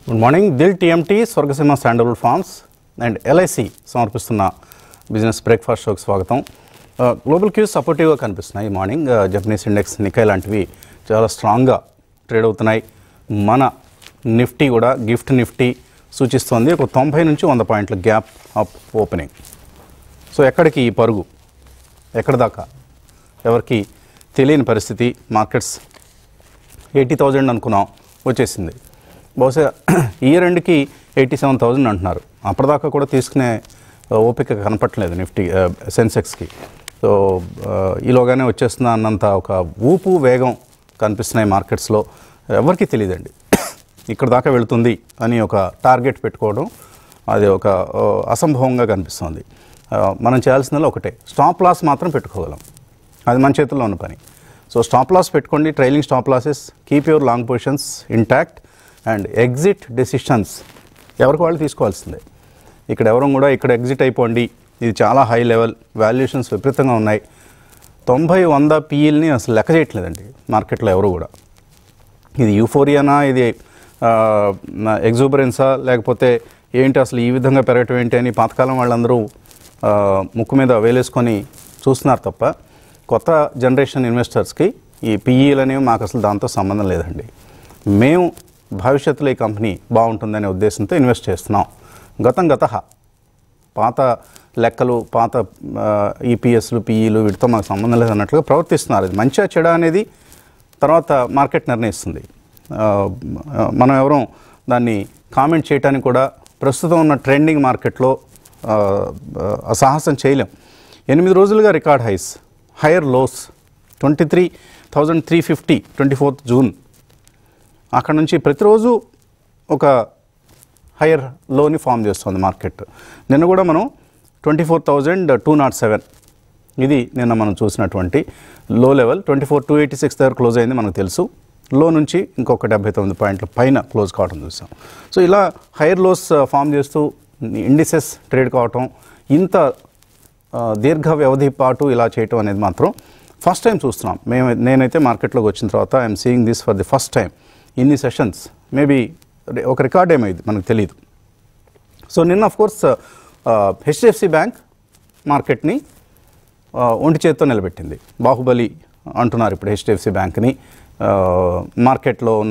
Good morning Dil TMT Swargaseema sandalwood farms and LIC సమర్పిస్తున్న business breakfast షోకి స్వాగతం గ్లోబల్ క్యూస్ సపోర్టివ్గా కనిపిస్తున్నాయి ఈ మార్నింగ్ జపనీస్ ఇండెక్స్ నికై లాంటివి చాలా స్ట్రాంగ్గా ట్రేడ్ అవుతున్నాయి మన నిఫ్టీ కూడా గిఫ్ట్ నిఫ్టీ సూచిస్తోంది ఒక తొంభై నుంచి వంద పాయింట్ల గ్యాప్ అప్ ఓపెనింగ్ సో ఎక్కడికి ఈ పరుగు ఎక్కడ దాకా ఎవరికి తెలియని పరిస్థితి మార్కెట్స్ ఎయిటీ థౌజండ్ అనుకున్నాం వచ్చేసింది బహుశా ఇయర్ ఎండ్కి ఎయిటీ సెవెన్ థౌజండ్ అంటున్నారు అప్పటిదాకా కూడా తీసుకునే ఆ, ఓపిక కనపట్లేదు నిఫ్టీ ఆ, సెన్సెక్స్కి సో ఆ, ఈలోగానే వచ్చేస్తున్నా అన్నంత ఒక ఊపు వేగం కనిపిస్తున్నాయి మార్కెట్స్లో ఎవరికి తెలియదండి ఇక్కడ దాకా వెళుతుంది అని ఒక టార్గెట్ పెట్టుకోవడం అది ఒక ఆ, అసంభవంగా కనిపిస్తుంది ఆ, మనం చేయాల్సిందల్లా ఒకటే స్టాప్ లాస్ మాత్రం పెట్టుకోగలం అది మన చేతుల్లో ఉన్న పని సో స్టాప్ లాస్ పెట్టుకోండి trailing stop losses keep your long positions intact and exit decisions ఎవరికి వాళ్ళు తీసుకోవాల్సిందే ఇక్కడ ఎవరు కూడా ఇక్కడ ఎగ్జిట్ అయిపోండి ఇది చాలా హై లెవెల్ వాల్యుయేషన్స్ విపరీతంగా ఉన్నాయి తొంభై వంద పీఈల్ని అసలు లెక్క చేయట్లేదండి మార్కెట్లో ఎవరు కూడా ఇది యూఫోరియానా ఇది ఎగ్జూబరెన్సా లేకపోతే ఏంటి అసలు ఈ విధంగా పెరగటం ఏంటి అని పాతకాలం వాళ్ళందరూ ఆ, ముక్కు మీద వేలేసుకొని చూస్తున్నారు తప్ప కొత్త జనరేషన్ ఇన్వెస్టర్స్కి ఈ పీఈలు అనేవి మాకు అసలు దాంతో సంబంధం లేదండి మేము భవిష్యత్తులో ఈ కంపెనీ బాగుంటుందనే ఉద్దేశంతో ఇన్వెస్ట్ చేస్తున్నాం గతం గత పాత లెక్కలు పాత ఈపీఎస్లు పీఈలు వీటితో మాకు సంబంధం లేదన్నట్లుగా ప్రవర్తిస్తున్నారు ఇది మంచిగా చెడ అనేది తర్వాత మార్కెట్ నిర్ణయిస్తుంది ఆ, మనం ఎవరూ దాన్ని కామెంట్ చేయడానికి కూడా ప్రస్తుతం ఉన్న ట్రెండింగ్ మార్కెట్లో ఆ, ఆ, సాహసం చేయలేం ఎనిమిది రోజులుగా record highs higher lows twenty three thousand three fifty twenty fourth June అక్కడ నుంచి ప్రతిరోజు ఒక హైయర్ లోని ఫామ్ చేస్తుంది మార్కెట్ నిన్న కూడా మనం twenty four thousand two naught seven ఇది నిన్న మనం చూసినటువంటి low level twenty four two eighty six దగ్గర క్లోజ్ అయింది మనకు తెలుసు లో నుంచి ఇంకొక డెబ్బై తొమ్మిది పాయింట్ల పైన క్లోజ్ కావడం చూసాం సో ఇలా హైయర్ లోస్ ఫామ్ చేస్తూ ఇండిసెస్ ట్రేడ్ కావటం ఇంత ఆ, దీర్ఘ వ్యవధి పాటు ఇలా చేయటం అనేది మాత్రం ఫస్ట్ టైం చూస్తున్నాం మేము నేనైతే మార్కెట్లోకి వచ్చిన తర్వాత I'm seeing this for the first time ఇన్ని సెషన్స్ మేబీ ఒక రికార్డ్ ఏమైంది మనకు తెలియదు సో నిన్న ఆఫ్ కోర్స్ హెచ్డిఎఫ్సి బ్యాంక్ మార్కెట్ని ఆ, ఒంటి చేత్తో నిలబెట్టింది బాహుబలి అంటున్నారు ఇప్పుడు హెచ్డిఎఫ్సి బ్యాంక్ని ఆ, మార్కెట్లో ఉన్న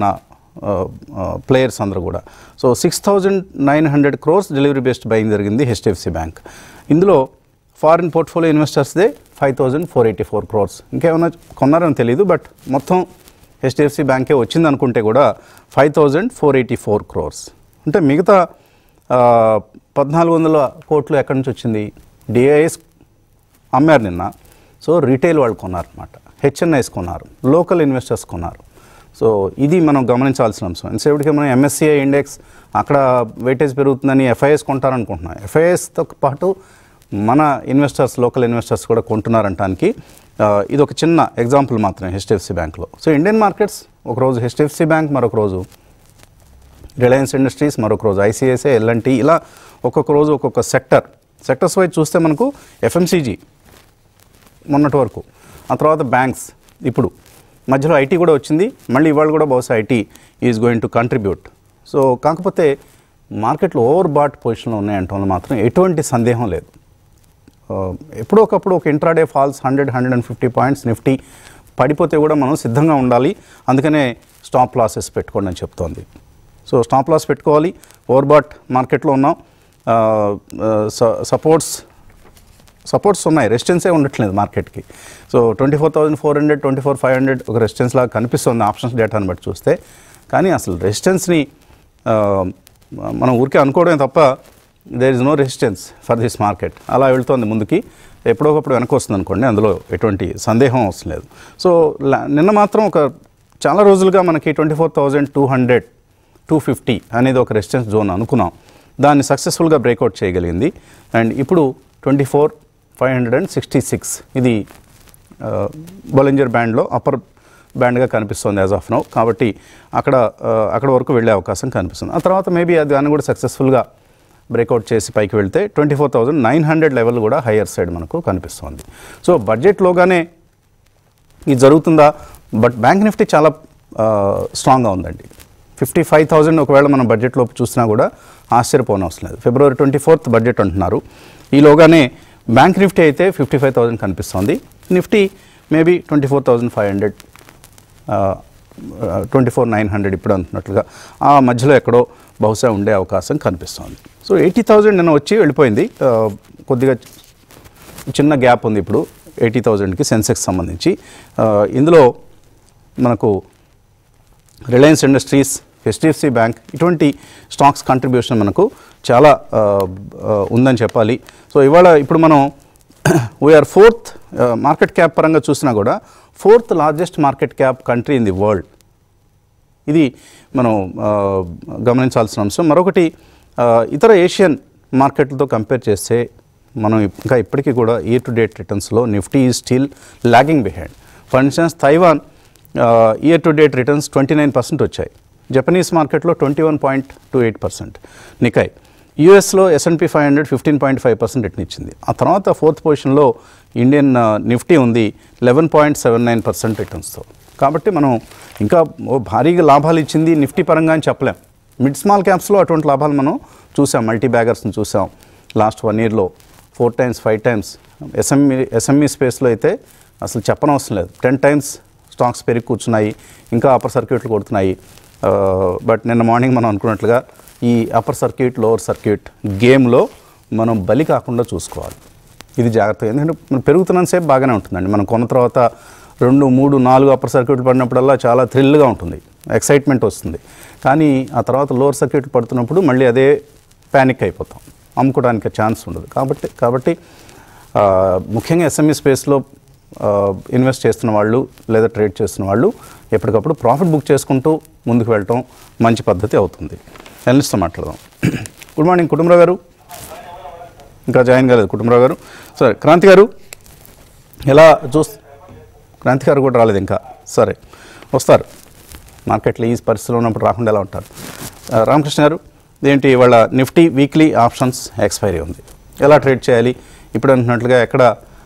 ప్లేయర్స్ అందరూ కూడా so six thousand nine hundred crores delivery based buying జరిగింది హెచ్డిఎఫ్సి బ్యాంక్ ఇందులో ఫారిన్ పోర్ట్ఫోలియో ఇన్వెస్టర్స్దే five thousand four eighty four crores ఇంకేమైనా కొన్నారని తెలియదు బట్ మొత్తం హెచ్డిఎఫ్సి బ్యాంకే వచ్చింది అనుకుంటే కూడా five thousand four eighty four crores అంటే మిగతా ఆ, పద్నాలుగు వందల కోట్లు ఎక్కడి నుంచి వచ్చింది డిఐఎస్ అమ్మారు నిన్న సో రీటైల్ వాళ్ళు కొన్నారు అనమాట హెచ్ఎన్ఐస్ కొన్నారు లోకల్ ఇన్వెస్టర్స్ కొన్నారు సో ఇది మనం గమనించాల్సిన అంశం ఎంతసేపటికి మనం ఎంఎస్సిఐ ఇండెక్స్ అక్కడ వెయిటేజ్ పెరుగుతుందని ఎఫ్ఐఎస్ కొంటారనుకుంటున్నాం ఎఫ్ఐఎస్తో పాటు మన ఇన్వెస్టర్స్ లోకల్ ఇన్వెస్టర్స్ కూడా కొంటున్నారంటానికి ఆ, ఇది ఒక చిన్న ఎగ్జాంపుల్ మాత్రమే హెచ్డిఎఫ్సి బ్యాంక్లో సో ఇండియన్ మార్కెట్స్ ఒకరోజు హెచ్డిఎఫ్సి బ్యాంక్ మరొక రోజు రిలయన్స్ ఇండస్ట్రీస్ మరొక రోజు ఐసిఐసిఐ ఎల్ఎన్టీ ఇలా ఒక్కొక్క రోజు ఒక్కొక్క సెక్టర్ సెక్టర్స్ వైజ్ చూస్తే మనకు ఎఫ్ఎంసీజీ మొన్నటి వరకు ఆ తర్వాత బ్యాంక్స్ ఇప్పుడు మధ్యలో ఐటీ కూడా వచ్చింది మళ్ళీ ఇవాళ కూడా బహుశా it is going to contribute so కాకపోతే మార్కెట్లో ఓవర్ బాట్ పొజిషన్లో ఉన్నాయంటే మాత్రం ఎటువంటి సందేహం లేదు ఆ, ఎప్పుడో ఒకప్పుడు ఒక intraday falls hundred hundred and fifty points Nifty పడిపోతే కూడా మనం సిద్ధంగా ఉండాలి అందుకనే స్టాప్ లాసెస్ పెట్టుకోండి అని చెప్తోంది సో స్టాప్ లాస్ పెట్టుకోవాలి ఓవర్ బాట్ మార్కెట్లో ఉన్నాం సపోర్ట్స్ సపోర్ట్స్ ఉన్నాయి రెసిస్టెన్సే ఉండట్లేదు మార్కెట్కి so twenty four thousand four hundred twenty four five hundred ఒక రెసిస్టెన్స్ లాగా కనిపిస్తుంది ఆప్షన్స్ డేటాను బట్టి చూస్తే కానీ అసలు రెసిస్టెన్స్ని మనం ఊరికే అనుకోవడమే తప్ప there is no resistance for this market అలా వెళ్తోంది ముందుకి ఎప్పుడోకప్పుడు వెనక్కి వస్తుంది అనుకోండి అందులో ఎటువంటి సందేహం అవసరం లేదు సో లా- నిన్న మాత్రం ఒక చాలా రోజులుగా మనకి twenty four thousand two hundred two fifty అనేది ఒక రెసిస్టెన్స్ జోన్ అనుకున్నాం దాన్ని సక్సెస్ఫుల్గా బ్రేక్అవుట్ చేయగలిగింది అండ్ ఇప్పుడు twenty four five hundred and sixty six ఇది బొలింజర్ బ్యాండ్లో అప్పర్ బ్యాండ్గా కనిపిస్తుంది యాజ్ ఆఫ్ నౌ కాబట్టి అక్కడ ఆ, అక్కడ వరకు వెళ్ళే అవకాశం కనిపిస్తుంది ఆ తర్వాత మేబీ అది దాన్ని కూడా సక్సెస్ఫుల్గా బ్రేక్అవుట్ చేసి పైకి వెళ్తే twenty four thousand nine hundred level కూడా హయ్యర్ సైడ్ మనకు కనిపిస్తుంది సో బడ్జెట్లోగానే ఇది జరుగుతుందా బట్ బ్యాంక్ నిఫ్టీ చాలా స్ట్రాంగ్గా ఉందండి ఫిఫ్టీ ఫైవ్ థౌజండ్ ఒకవేళ మనం బడ్జెట్లోపు చూసినా కూడా ఆశ్చర్యపోనవసరం లేదు ఫిబ్రవరి ట్వంటీ ఫోర్త్ బడ్జెట్ అంటున్నారు ఈలోగానే బ్యాంక్ నిఫ్టీ అయితే ఫిఫ్టీ ఫైవ్ థౌజండ్ కనిపిస్తోంది Nifty maybe twenty four thousand five hundred twenty four nine hundred ఇప్పుడు అంటున్నట్లుగా ఆ మధ్యలో ఎక్కడో బహుశా ఉండే అవకాశం కనిపిస్తోంది సో ఎయిటీ థౌజండ్ నిన్న వచ్చి వెళ్ళిపోయింది ఆ, కొద్దిగా చిన్న గ్యాప్ ఉంది ఇప్పుడు ఎయిటీ థౌజండ్కి సెన్సెక్స్ సంబంధించి ఆ, ఇందులో మనకు రిలయన్స్ ఇండస్ట్రీస్ హెచ్డిఎఫ్సి బ్యాంక్ ఇటువంటి స్టాక్స్ కంట్రిబ్యూషన్ మనకు చాలా ఆ, ఆ, ఉందని చెప్పాలి సో ఇవాళ ఇప్పుడు మనం వీఆర్ ఫోర్త్ మార్కెట్ క్యాప్ పరంగా చూసినా కూడా fourth largest market cap country in the world ఇది మనం ఆ, గమనించాల్సిన అంశం మరొకటి ఆ, ఇతర ఏషియన్ మార్కెట్లతో కంపేర్ చేస్తే మనం ఇంకా ఇప్పటికీ కూడా ఇయర్ టు డేట్ రిటర్న్స్లో నిఫ్టీ ఈ still lagging behind for instance Taiwan year to date returns twenty nine percent వచ్చాయి జపనీస్ మార్కెట్లో twenty one point two eight percent Nikkei యూఎస్లో S and P five hundred fifteen point five percent return ఇచ్చింది ఆ తర్వాత fourth పొజిషన్లో Indian ఆ, Nifty ఉంది eleven point seven nine percent రిటర్న్స్తో కాబట్టి మనం ఇంకా ఓ భారీగా లాభాలు ఇచ్చింది నిఫ్టీ పరంగా అని చెప్పలేం మిడ్ స్మాల్ క్యాప్స్లో అటువంటి లాభాలు మనం చూసాం మల్టీ బ్యాగర్స్ని చూసాం లాస్ట్ వన్ ఇయర్లో four times five times SME SME స్పేస్లో అయితే అసలు చెప్పనవసరం లేదు టెన్ టైమ్స్ స్టాక్స్ పెరిగి కూర్చున్నాయి ఇంకా అప్పర్ సర్క్యూట్లు కొడుతున్నాయి బట్ నిన్న మార్నింగ్ మనం అనుకున్నట్లుగా ఈ అప్పర్ సర్క్యూట్ లోవర్ సర్క్యూట్ గేమ్లో మనం బలి కాకుండా చూసుకోవాలి ఇది జాగ్రత్తగా ఎందుకంటే మనం పెరుగుతున్నంతసేపు బాగానే ఉంటుందండి మనం కొన్న తర్వాత రెండు మూడు నాలుగు అప్పర్ సర్క్యూట్లు పడినప్పుడల్లా చాలా థ్రిల్గా ఉంటుంది ఎక్సైట్మెంట్ వస్తుంది కానీ ఆ తర్వాత లోవర్ సర్క్యూట్లు పడుతున్నప్పుడు మళ్ళీ అదే ప్యానిక్ అయిపోతాం అమ్ముకోవడానికి ఛాన్స్ ఉండదు కాబట్టి కాబట్టి ఆ, ముఖ్యంగా ఎస్ఎంఈ స్పేస్లో ఇన్వెస్ట్ చేస్తున్న వాళ్ళు లేదా ట్రేడ్ చేస్తున్న వాళ్ళు ఎప్పటికప్పుడు ప్రాఫిట్ బుక్ చేసుకుంటూ ముందుకు వెళ్ళటం మంచి పద్ధతి అవుతుంది ఎనలిస్ట్తో మాట్లాడదాం గుడ్ మార్నింగ్ కుటుంబరావు గారు ఇంకా జాయిన్ కాలేదు కుటుంబరావు గారు సరే క్రాంతి గారు ఎలా చూస్ క్రాంతి గారు కూడా రాలేదు ఇంకా సరే వస్తారు మార్కెట్లో ఈ పరిస్థితిలో ఉన్నప్పుడు రాకుండా ఎలా ఉంటారు ఆ, రామకృష్ణ గారు ఏంటి ఇవాళ నిఫ్టీ వీక్లీ ఆప్షన్స్ ఎక్స్పైరీ ఉంది ఎలా ట్రేడ్ చేయాలి ఇప్పుడు అంటున్నట్లుగా ఎక్కడ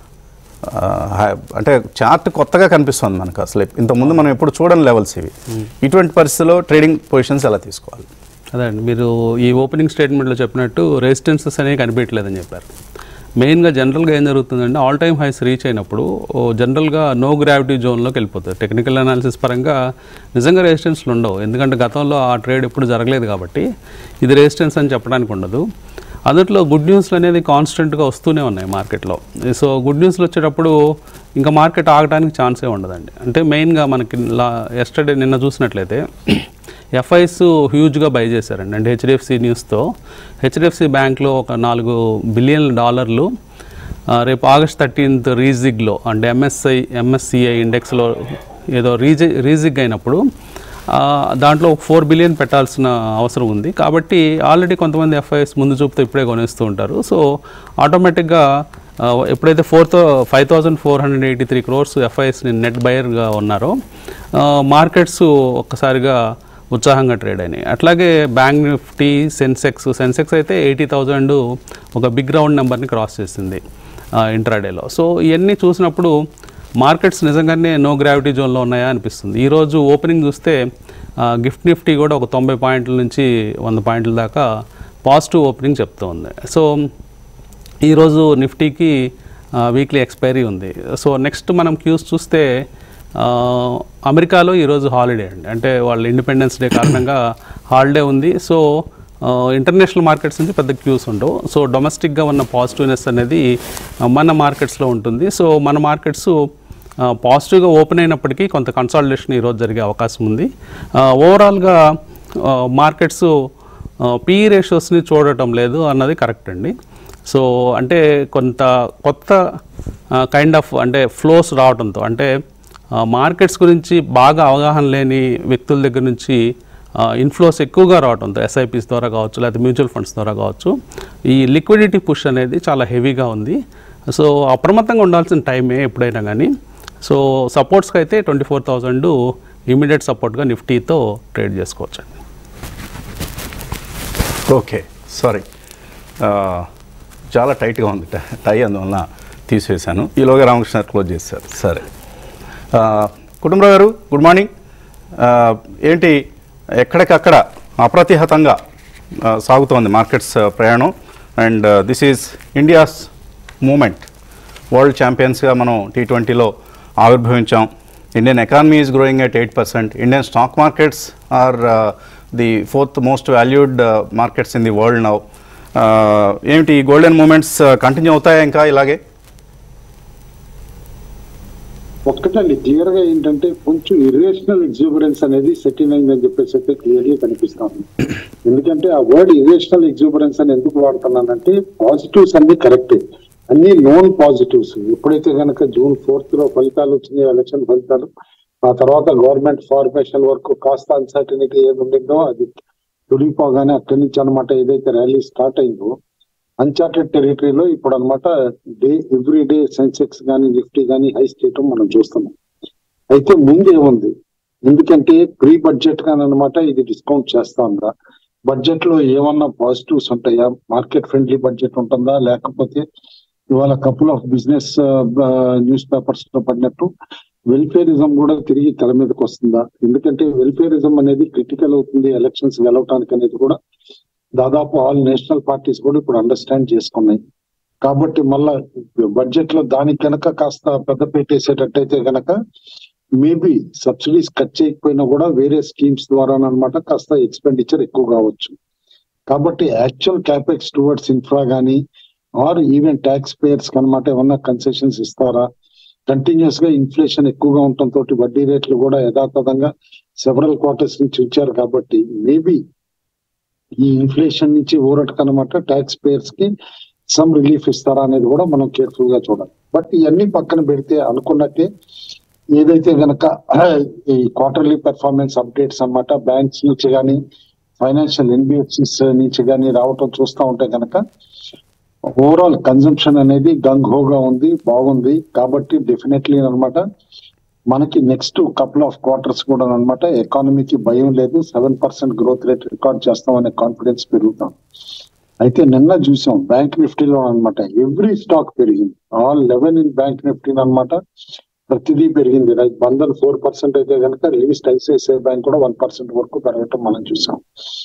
ఆ, హై- అంటే చార్ట్ కొత్తగా కనిపిస్తుంది మనకు అసలు ఇంతకుముందు మనం ఎప్పుడు చూడని లెవెల్స్ ఇవి ఇటువంటి పరిస్థితిలో ట్రేడింగ్ పొజిషన్స్ ఎలా తీసుకోవాలి అదే అండి మీరు ఈ ఓపెనింగ్ స్టేట్మెంట్లో చెప్పినట్టు రెసిస్టెన్సెస్ అనేవి కనిపించలేదని చెప్పారు మెయిన్గా జనరల్గా ఏం జరుగుతుందంటే ఆల్ టైమ్ హైస్ రీచ్ అయినప్పుడు ఓ జనరల్గా నో గ్రావిటీ జోన్లోకి వెళ్ళిపోతుంది టెక్నికల్ అనాలిసిస్ పరంగా నిజంగా రెసిస్టెన్స్లు ఉండవు ఎందుకంటే గతంలో ఆ ట్రేడ్ ఎప్పుడు జరగలేదు కాబట్టి ఇది రెసిస్టెన్స్ అని చెప్పడానికి ఉండదు అందులో గుడ్ న్యూస్లు అనేది కాన్స్టెంట్గా వస్తూనే ఉన్నాయి మార్కెట్లో సో గుడ్ న్యూస్లు వచ్చేటప్పుడు ఇంకా మార్కెట్ ఆగడానికి ఛాన్సే ఉండదండి అంటే మెయిన్గా మనకి లా ఎస్టర్డే నిన్న చూసినట్లయితే ఎఫ్ఐస్ హ్యూజ్గా బై చేశారండి అంటే హెచ్డిఎఫ్సి న్యూస్తో హెచ్డిఎఫ్సి బ్యాంక్లో ఒక నాలుగు బిలియన్ డాలర్లు ఆ, రేపు ఆగస్ట్ థర్టీన్త్ రీజిగ్లో అంటే ఎంఎస్ఐ ఎంఎస్సిఐ ఇండెక్స్లో ఏదో రీజి రీజిగ్ అయినప్పుడు ఆ, దాంట్లో ఒక ఫోర్ బిలియన్ పెట్టాల్సిన అవసరం ఉంది కాబట్టి ఆల్రెడీ కొంతమంది ఎఫ్ఐఎస్ ముందు చూపుతూ ఇప్పుడే కొనేస్తూ ఉంటారు సో ఆటోమేటిక్గా ఆ, ఎప్పుడైతే four thou five thousand four hundred eighty three crores ఎఫ్ఐఎస్ని నెట్ బయర్గా ఉన్నారో ఆ, మార్కెట్స్ ఒక్కసారిగా ఉత్సాహంగా ట్రేడ్ అయినాయి అట్లాగే బ్యాంక్ నిఫ్టీ సెన్సెక్స్ సెన్సెక్స్ అయితే ఎయిటీ థౌజండ్ ఒక బిగ్ రౌండ్ నెంబర్ని క్రాస్ చేసింది ఇంట్రాడేలో సో ఇవన్నీ చూసినప్పుడు మార్కెట్స్ నిజంగానే నో గ్రావిటీ జోన్లో ఉన్నాయా అనిపిస్తుంది ఈరోజు ఓపెనింగ్ చూస్తే ఆ, గిఫ్ట్ నిఫ్టీ కూడా ఒక తొంభై పాయింట్ల నుంచి వంద పాయింట్ల దాకా పాజిటివ్ ఓపెనింగ్ చెప్తూ ఉంది సో ఈరోజు నిఫ్టీకి వీక్లీ ఎక్స్పైరీ ఉంది సో నెక్స్ట్ మనం క్యూస్ చూస్తే ఆ, అమెరికాలో ఈరోజు హాలిడే అండి అంటే వాళ్ళ ఇండిపెండెన్స్ డే కారణంగా హాలిడే ఉంది సో ఇంటర్నేషనల్ మార్కెట్స్ నుంచి పెద్ద క్యూస్ ఉండవు సో డొమెస్టిక్గా ఉన్న పాజిటివ్నెస్ అనేది ఆ, మన మార్కెట్స్లో ఉంటుంది సో మన మార్కెట్స్ పాజిటివ్గా ఓపెన్ అయినప్పటికీ కొంత కన్సాలిడేషన్ ఈరోజు జరిగే అవకాశం ఉంది ఓవరాల్గా మార్కెట్స్ పిఈ రేషియోస్ని చూడటం లేదు అన్నది కరెక్ట్ అండి సో అంటే కొంత కొత్త కైండ్ ఆఫ్ అంటే ఫ్లోస్ రావడంతో అంటే మార్కెట్స్ గురించి బాగా అవగాహన లేని వ్యక్తుల దగ్గర నుంచి ఇన్ఫ్లోస్ ఎక్కువగా రావడంతో ఎస్ఐపిస్ ద్వారా కావచ్చు లేకపోతే మ్యూచువల్ ఫండ్స్ ద్వారా కావచ్చు ఈ లిక్విడిటీ పుష్ అనేది చాలా హెవీగా ఉంది సో అప్రమత్తంగా ఉండాల్సిన టైమే ఎప్పుడైనా కానీ సో సపోర్ట్స్కి అయితే ట్వంటీ ఫోర్ థౌజండ్ ఇమీడియట్ సపోర్ట్గా నిఫ్టీతో ట్రేడ్ చేసుకోవచ్చండి ఓకే సారీ చాలా టైట్గా ఉంది ట- టై అందువలన తీసివేశాను ఈలోగా రామకృష్ణ గారు క్లోజ్ చేశారు సరే ఆ, కుటుంబరావు గారు గుడ్ మార్నింగ్ ఆ, ఏంటి ఎక్కడికక్కడ అప్రతిహతంగా ఆ, సాగుతోంది మార్కెట్స్ ఆ, ప్రయాణం and this is India's moment world ఛాంపియన్స్గా మనం టీ ట్వంటీలో ఆవిర్భవించాం Indian economy is growing at eight percent Indian stock markets are the fourth most valued markets in the world now ఏమిటి ఈ గోల్డెన్ మూమెంట్స్ కంటిన్యూ అవుతాయా ఇంకా ఇలాగే ఒక్కటండి క్లియర్ గా ఏంటంటే కొంచెం ఇరేషనల్ ఎగ్జూబరెన్స్ అనేది సెటిల్ అయిందని చెప్పేసి అయితే క్లియర్లీ కనిపిస్తాను ఎందుకంటే ఆ వర్డ్ ఇరేషనల్ ఎగ్జూబరెన్స్ అని ఎందుకు వాడుతున్నానంటే పాజిటివ్స్ అన్ని కరెక్టే అన్ని నోన్ పాజిటివ్స్ ఎప్పుడైతే కనుక జూన్ ఫోర్త్ లో ఫలితాలు వచ్చినాయి ఎలక్షన్ ఫలితాలు ఆ తర్వాత గవర్నమెంట్ ఫార్మేషన్ వరకు కాస్త అన్సర్టనిటీ ఏది ఉండిందో అది తొలిగిపోగానే అక్కడి నుంచి అనమాట ఏదైతే ర్యాలీ స్టార్ట్ అయిందో అన్చార్టెడ్ టెరిటరీలో ఇప్పుడు అనమాట డే ఎవ్రీ డే సెన్సెక్స్ కానీ నిఫ్టీ కానీ హై చేయటం మనం చూస్తున్నాం అయితే ముందు ఏముంది ఎందుకంటే ప్రీ బడ్జెట్ గాని అనమాట ఇది డిస్కౌంట్ చేస్తా ఉందా బడ్జెట్ లో ఏమన్నా పాజిటివ్స్ ఉంటాయా మార్కెట్ ఫ్రెండ్లీ బడ్జెట్ ఉంటుందా లేకపోతే ఇవాళ couple of business newspapers లో పడినట్టు వెల్ఫేరిజం కూడా తిరిగి తెర మీదకి వస్తుందా ఎందుకంటే వెల్ఫేరిజం అనేది క్రిటికల్ అవుతుంది ఎలక్షన్స్ గెలవటానికి అనేది కూడా దాదాపు ఆల్ నేషనల్ పార్టీస్ కూడా ఇప్పుడు అండర్స్టాండ్ చేసుకున్నాయి కాబట్టి మళ్ళా బడ్జెట్ లో దానికి గనక కాస్త పెద్ద పెట్టేసేటట్టయితే గనక మేబీ సబ్సిడీస్ కట్ చేయకపోయినా కూడా వేరే స్కీమ్స్ ద్వారా అనమాట కాస్త ఎక్స్పెండిచర్ ఎక్కువ కావచ్చు కాబట్టి యాక్చువల్ క్యాపెక్స్ టువర్డ్స్ ఇన్ఫ్రా గానీ ఆర్ ఈవెన్ ట్యాక్స్ పేయర్స్ కనమాట ఏమన్నా కన్సెషన్స్ ఇస్తారా కంటిన్యూస్ గా ఇన్ఫ్లేషన్ ఎక్కువగా ఉండటంతో వడ్డీ రేట్లు కూడా యథాతథంగా సెవరల్ క్వార్టర్స్ నుంచి వచ్చారు కాబట్టి మేబీ ఈ ఇన్ఫ్లేషన్ నుంచి ఊరటకనమాట ట్యాక్స్ పేయర్స్ కి సమ్ రిలీఫ్ ఇస్తారా అనేది కూడా మనం కేర్ఫుల్ గా చూడాలి బట్ ఇవన్నీ పక్కన పెడితే అనుకున్నట్టే ఏదైతే గనక ఈ క్వార్టర్లీ పెర్ఫార్మెన్స్ అప్డేట్స్ అన్నమాట బ్యాంక్స్ నుంచి కానీ ఫైనాన్షియల్ ఎన్బిఎఫ్సిస్ నుంచి కానీ రావటం చూస్తూ ఉంటే గనక ఓవరాల్ కన్జంప్షన్ అనేది గంగ్ హోగా ఉంది బాగుంది కాబట్టి డెఫినెట్లీ అన్నమాట మనకి నెక్స్ట్ కపుల్ ఆఫ్ క్వార్టర్స్ కూడా అన్నమాట ఎకానమీకి భయం లేదు seven percent growth rate record చేస్తామనే కాన్ఫిడెన్స్ పెరుగుతాం అయితే నిన్న చూసాం బ్యాంక్ నిఫ్టీలో అన్నమాట ఎవ్రీ స్టాక్ పెరిగింది all eleven in bank Nifty అన్నమాట ప్రతిదీ పెరిగింది లైక్ బంధన్ ఫోర్ పర్సెంట్ అయితే కనుక లీస్ట్ ఐసిఐసిఐ బ్యాంక్ కూడా వన్ పర్సెంట్ వరకు పెరగటం మనం చూసాం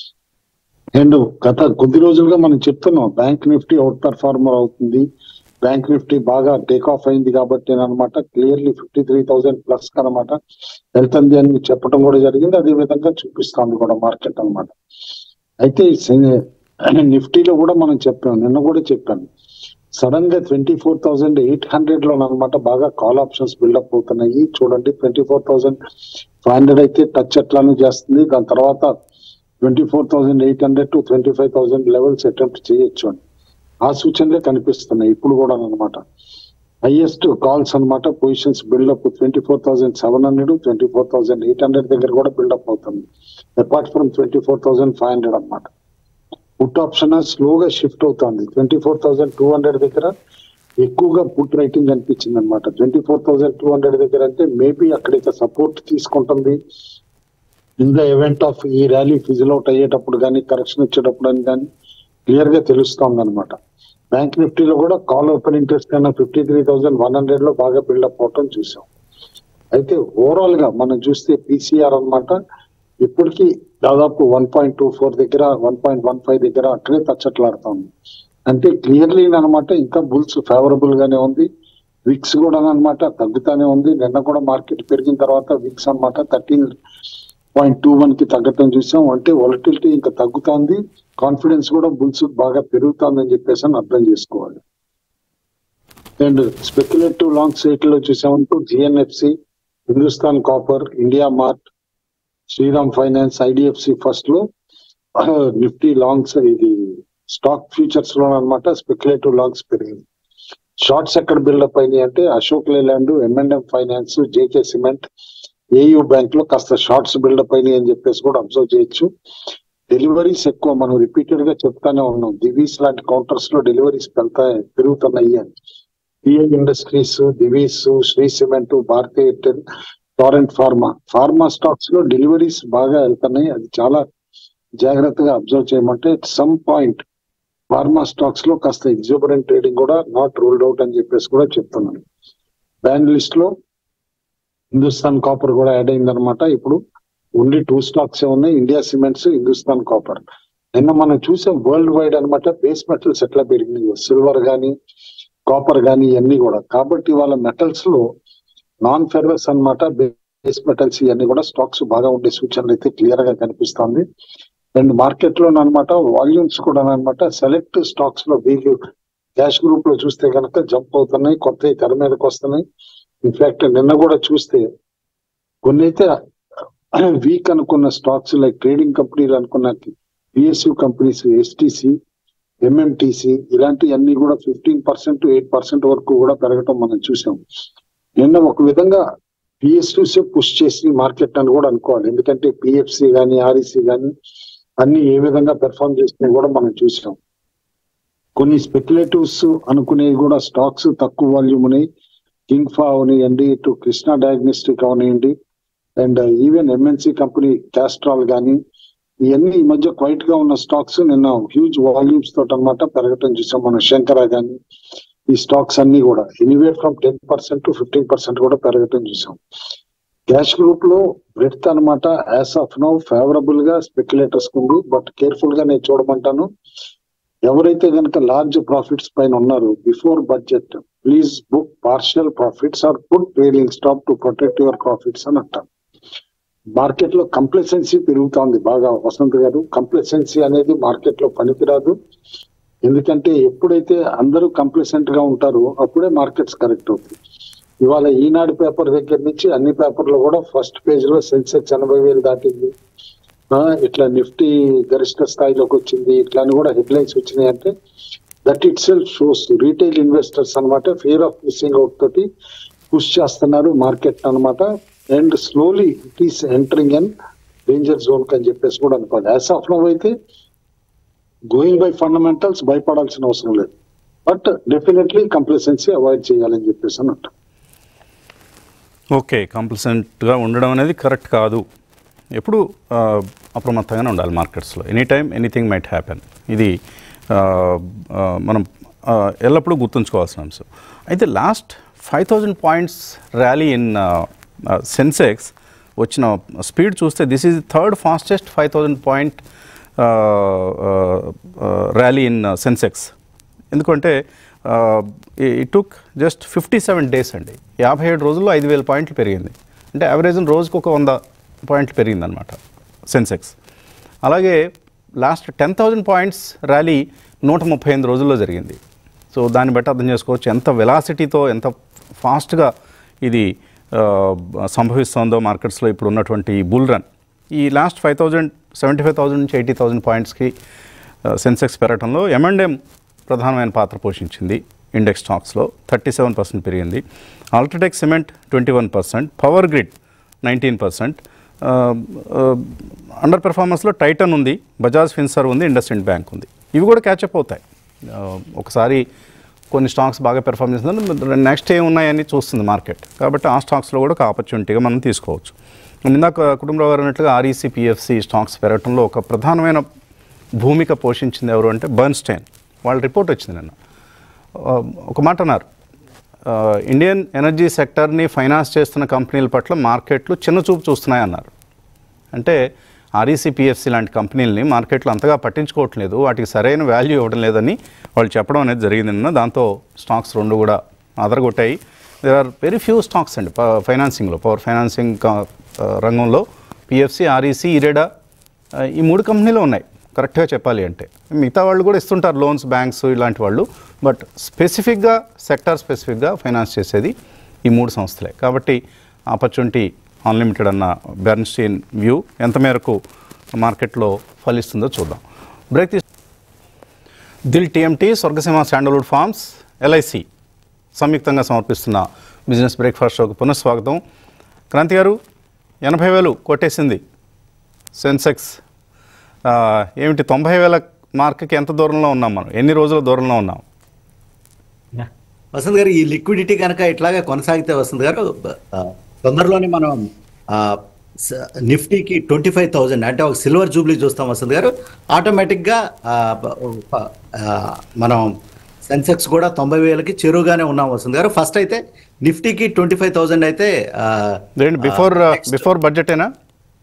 అండ్ గత కొద్ది రోజులుగా మనం చెప్తున్నాం బ్యాంక్ నిఫ్టీ అవుట్ పెర్ఫార్మర్ అవుతుంది బ్యాంక్ నిఫ్టీ బాగా టేక్ ఆఫ్ అయింది కాబట్టి అనమాట clearly fifty three thousand plus అనమాట వెళ్తుంది అని చెప్పడం కూడా జరిగింది అదే విధంగా చూపిస్తుంది కూడా మార్కెట్ అన్నమాట అయితే సె- నిఫ్టీలో కూడా మనం చెప్పాం నిన్న కూడా చెప్పాను సడన్ గా twenty four thousand eight hundred లో అనమాట బాగా కాల్ ఆప్షన్స్ బిల్డప్ అవుతున్నాయి చూడండి twenty four thousand five hundred అయితే టచ్ ఎట్లానే చేస్తుంది దాని తర్వాత twenty four thousand eight hundred to twenty five thousand levels attempt చేయొచ్చు అని ఆ సూచనలే కనిపిస్తున్నాయి ఇప్పుడు కూడా అనమాట హైయెస్ట్ కాల్స్ అన్నమాట positions buildup twenty four thousand seven hundred twenty four thousand eight hundred దగ్గర కూడా బిల్డప్ అవుతుంది apart from twenty four thousand five hundred అనమాట పుట్ ఆప్షన్ స్లోగా షిఫ్ట్ అవుతుంది twenty four thousand two hundred దగ్గర ఎక్కువగా పుట్ రైటింగ్ అనిపించింది అనమాట twenty four thousand two hundred దగ్గర అంటే మేబీ అక్కడైతే సపోర్ట్ తీసుకుంటుంది ఇన్ ద ఈవెంట్ ఆఫ్ ఈ ర్యాలీ ఫిజిల్ అవుట్ అయ్యేటప్పుడు కానీ కరెక్షన్ వచ్చేటప్పుడు అని కానీ క్లియర్ గా తెలుస్తోంది అనమాట బ్యాంక్ నిఫ్టీలో కూడా కాల్ ఓపెన్ ఇంట్రెస్ట్ కన్నా fifty three thousand one hundred లో బాగా బిల్డప్ అవటం చూసాం అయితే ఓవరాల్ గా మనం చూస్తే పీసీఆర్ అన్నమాట ఇప్పటికీ దాదాపు వన్ పాయింట్ టూ ఫోర్ దగ్గర వన్ పాయింట్ వన్ ఫైవ్ దగ్గర అక్కడే తచ్చట్లాడుతోంది అంటే క్లియర్లీ అన్నమాట ఇంకా బుల్స్ ఫేవరబుల్ గానే ఉంది విక్స్ కూడా అన్నమాట తగ్గుతానే ఉంది నిన్న కూడా మార్కెట్ పెరిగిన తర్వాత విక్స్ అన్నమాట థర్టీన్ పాయింట్ టూ వన్ కి తగ్గటం చూసాం అంటే వాలటిలిటీ ఇంకా తగ్గుతోంది కాన్ఫిడెన్స్ కూడా బుల్స్ బాగా పెరుగుతోందని చెప్పేసి అని అర్థం చేసుకోవాలి అండ్ స్పెక్యులేటివ్ లాంగ్ సైట్ లో చూసామంటూ GNFC Hindustan copper IndiaMART Shriram finance IDFC first లో నిఫ్టీ లాంగ్స్ ఇది స్టాక్ ఫ్యూచర్స్ లో అనమాట స్పెక్యులేటివ్ లాంగ్స్ పెరిగింది షార్ట్స్ ఎక్కడ బిల్డప్ అయినాయి అంటే అశోక్ లేలాండ్ ఎంఎన్ఎం finance JK cement AU bank లో కాస్త షార్ట్స్ బిల్డప్ అయినాయి అని చెప్పేసి కూడా అబ్జర్వ్ చేయొచ్చు డెలివరీస్ ఎక్కువ మనం రిపీటెడ్ గా చెప్తానే ఉన్నాం దివీస్ లాంటి కౌంటర్స్ లో డెలివరీస్ పెడతా పెరుగుతున్నాయి అని PI industries Divis Shree cement Bharti Airtel Torrent pharma pharma stocks లో డెలివరీస్ బాగా వెళ్తున్నాయి అది చాలా జాగ్రత్తగా అబ్జర్వ్ చేయమంటే సమ్ పాయింట్ ఫార్మా స్టాక్స్ లో కాస్త ఎగ్జూబరెంట్ ట్రేడింగ్ కూడా నాట్ రూల్డ్ అవుట్ అని చెప్పేసి కూడా చెప్తున్నాను బ్యాన్ లిస్ట్ లో హిందుస్థాన్ కాపర్ కూడా యాడ్ అయిందనమాట ఇప్పుడు ఓన్లీ టూ స్టాక్స్ ఉన్నాయి ఇండియా సిమెంట్స్ హిందుస్థాన్ కాపర్ నిన్న మనం చూసాం వరల్డ్ వైడ్ అన్నమాట బేస్ మెటల్స్ ఎట్లా పెరిగినాయి సిల్వర్ గానీ కాపర్ గానీ ఇవన్నీ కూడా కాబట్టి వాళ్ళ మెటల్స్ లో నాన్ ఫెర్రస్ అన్నమాట బేస్ మెటల్స్ ఇవన్నీ కూడా స్టాక్స్ బాగా ఉండే సూచనలు అయితే క్లియర్ గా కనిపిస్తుంది అండ్ మార్కెట్ లో అనమాట వాల్యూమ్స్ కూడా అనమాట సెలెక్ట్ స్టాక్స్ లో వీక్ క్యాష్ గ్రూప్ లో చూస్తే కనుక జంప్ అవుతున్నాయి కొత్త తెర మీదకి వస్తున్నాయి ఇన్ఫాక్ట్ నిన్న కూడా చూస్తే కొన్ని అయితే వీక్ అనుకున్న స్టాక్స్ లైక్ ట్రేడింగ్ కంపెనీలు అనుకున్న పిఎస్యు కంపెనీస్ ఎస్టిసి ఎంఎంటిసి ఇలాంటివన్నీ కూడా ఫిఫ్టీన్ పర్సెంట్ ఎయిట్ పర్సెంట్ వరకు కూడా పెరగటం మనం చూసాం నిన్న ఒక విధంగా పిఎస్యూసే పుష్ చేసి మార్కెట్ అని కూడా అనుకోవాలి ఎందుకంటే పిఎఫ్సి కానీ ఆర్ఈసి కానీ అన్ని ఏ విధంగా పెర్ఫార్మ్ చేసినా కూడా మనం చూసాం కొన్ని స్పెక్యులేటివ్స్ అనుకునేవి కూడా స్టాక్స్ తక్కువ వాల్యూమ్ ఉన్నాయి కింగ్ ఫా అవనివ్వండి ఇటు కృష్ణ డయాగ్నోస్టిక్ అవనివ్వండి and even MNC company Castrol కానీ ఇవన్నీ ఈ మధ్య క్వైట్ గా ఉన్న స్టాక్స్ నిన్న హ్యూజ్ వాల్యూమ్స్ తోటి అనమాట పెరగటం చూసాం మన శంకర కానీ ఈ స్టాక్స్ అన్ని కూడా anywhere from ten percent to fifteen percent కూడా పెరగటం చూసాం క్యాష్ గ్రూప్ లో బ్రెడ్త్ అనమాట యాజ్ ఆఫ్ నౌ ఫేవరబుల్ గా స్పెక్యులేటర్స్ ఉంది బట్ కేర్ఫుల్ గా నేను చూడమంటాను ఎవరైతే కనుక లార్జ్ ప్రాఫిట్స్ పైన ఉన్నారు before budget please book partial profits or put trailing stop to protect your profits అని అంటారు మార్కెట్ లో కంప్లసెన్సీ పెరుగుతోంది బాగా వసంత్ గారు కంప్లసెన్సీ అనేది మార్కెట్ లో పనికిరాదు ఎందుకంటే ఎప్పుడైతే అందరూ కంప్లసెంట్ గా ఉంటారో అప్పుడే మార్కెట్స్ కరెక్ట్ అవుతాయి ఇవాళ ఈనాడు పేపర్ దగ్గర నుంచి అన్ని పేపర్లు కూడా ఫస్ట్ పేజ్ లో సెన్సెక్స్ ఎనభై వేలు దాటింది ఆ, ఇట్లా నిఫ్టీ గరిష్ట స్థాయిలోకి వచ్చింది ఇట్లా అని కూడా హెడ్లైన్స్ వచ్చినాయి అంటే that itself shows retail investors అన్నమాట ఫియర్ ఆఫ్ మిస్సింగ్ అవుట్ తోటి పుష్ చేస్తున్నారు మార్కెట్ అన్నమాట and slowly it is entering and danger zone అని చెప్పేసి కూడా అనుకోవాలి యాజ్ ఆఫ్ నో అయితే గోయింగ్ బై ఫండమెంటల్స్ భయపడాల్సిన అవసరం లేదు బట్ డెఫినెట్లీ కంప్లసెన్సీ అవాయిడ్ చేయాలని చెప్పేసి అని అంటారు ఓకే కంప్లసెంట్గా ఉండడం అనేది కరెక్ట్ కాదు ఎప్పుడు ఆ, అప్రమత్తంగానే ఉండాలి మార్కెట్స్లో any time anything might happen ఇది ఆ, ఆ, మనం ఆ, ఎల్లప్పుడూ గుర్తుంచుకోవాల్సిన అంశం అయితే last five thousand points rally in Sensex వచ్చిన స్పీడ్ చూస్తే this is third fastest five thousand point rally in Sensex ఎందుకంటే it took just fifty seven days అండి యాభై ఏడు రోజుల్లో ఐదు వేల పాయింట్లు పెరిగింది అంటే యావరేజ్ రోజుకు ఒక వంద పాయింట్లు పెరిగిందనమాట సెన్సెక్స్ అలాగే last ten thousand points rally నూట ముప్పై ఎనిమిది రోజుల్లో జరిగింది సో దాన్ని బట్టి అర్థం చేసుకోవచ్చు ఎంత వెలాసిటీతో ఎంత ఫాస్ట్గా ఇది ఆ, సంభవిస్తోందో మార్కెట్స్లో ఇప్పుడు ఉన్నటువంటి బుల్ రన్ ఈ last five thousand seventy five thousand నుంచి ఎయిటీ థౌజండ్ పాయింట్స్కి సెన్సెక్స్ పెరగడంలో ఎంఎండ్ఎం ప్రధానమైన పాత్ర పోషించింది ఇండెక్స్ స్టాక్స్లో థర్టీ సెవెన్ పర్సెంట్ పెరిగింది UltraTech cement twenty one percent Power Grid nineteen percent under పెర్ఫార్మెన్స్లో టైటన్ ఉంది బజాజ్ ఫిన్సర్ ఉంది ఇండస్ఇండ్ బ్యాంక్ ఉంది ఇవి కూడా క్యాచప్ అవుతాయి ఆ, ఒకసారి కొన్ని స్టాక్స్ బాగా పెర్ఫార్మ్ చేస్తుంది నెక్స్ట్ ఏం ఉన్నాయని చూస్తుంది మార్కెట్ కాబట్టి ఆ స్టాక్స్లో కూడా ఒక ఆపర్చునిటీగా మనం తీసుకోవచ్చు ఇందాక కుటుంబరావు గారు అన్నట్లుగా ఆర్ఈసీ పిఎఫ్సి స్టాక్స్ పెరగడంలో ఒక ప్రధానమైన భూమిక పోషించింది ఎవరు అంటే బర్న్స్టైన్ వాళ్ళ రిపోర్ట్ వచ్చింది నిన్న ఆ, ఒక మాట అన్నారు ఆ, ఇండియన్ ఎనర్జీ సెక్టర్ని ఫైనాన్స్ చేస్తున్న కంపెనీల పట్ల మార్కెట్లు చిన్న చూపు చూస్తున్నాయన్నారు అంటే ఆర్ఈసీ పిఎఫ్సి లాంటి కంపెనీలని మార్కెట్లో అంతగా పట్టించుకోవట్లేదు వాటికి సరైన వాల్యూ ఇవ్వడం లేదని వాళ్ళు చెప్పడం అనేది జరిగింది నిన్న దాంతో స్టాక్స్ రెండు కూడా అదరగొట్టాయి there are very few stocks అండి ప- ఫైనాన్సింగ్లో పవర్ ఫైనాన్సింగ్ క- ఆ, రంగంలో పిఎఫ్సి ఆర్ఈసీ ఇరేడా ఆ, ఈ మూడు కంపెనీలు ఉన్నాయి కరెక్ట్గా చెప్పాలి అంటే మిగతా వాళ్ళు కూడా ఇస్తుంటారు లోన్స్ బ్యాంక్స్ ఇలాంటి వాళ్ళు బట్ స్పెసిఫిక్గా సెక్టార్ స్పెసిఫిక్గా ఫైనాన్స్ చేసేది ఈ మూడు సంస్థలే కాబట్టి ఆపర్చునిటీ అన్లిమిటెడ్ అన్న బెర్న్స్టీన్ వ్యూ ఎంత మేరకు మార్కెట్లో ఫలిస్తుందో చూద్దాం బ్రేక్ తీసు Dil TMT Swargaseema sandalwood farms LIC సంయుక్తంగా సమర్పిస్తున్న బిజినెస్ బ్రేక్ఫాస్ట్ షోకి పునఃస్వాగతం క్రాంతి గారు ఎనభై వేలు కొట్టేసింది సెన్సెక్స్ ఆ, ఏమిటి తొంభై వేల మార్క్కి ఎంత దూరంలో ఉన్నాం మనం ఎన్ని రోజుల దూరంలో ఉన్నాం వసంత్ గారు ఈ లిక్విడిటీ కనుక ఇట్లాగే కొనసాగితే వసంత్ గారు ఆ, తొందరలోనే మనం ఆ, స- నిఫ్టీకి ట్వంటీ ఫైవ్ థౌజండ్ అంటే ఒక సిల్వర్ జూబ్లీ చూస్తాం వసంత్ గారు ఆటోమేటిక్గా ఆ, బ- ప- ఆ, మనం సెన్సెక్స్ కూడా తొంభై వేలకి చెరువుగానే ఉన్నాం వసంత్ గారు ఫస్ట్ అయితే నిఫ్టీకి ట్వంటీ ఫైవ్ థౌజండ్ అయితే ఆ, ఏంటి బిఫోర్ ఆ, next- బిఫోర్ బడ్జెటేనా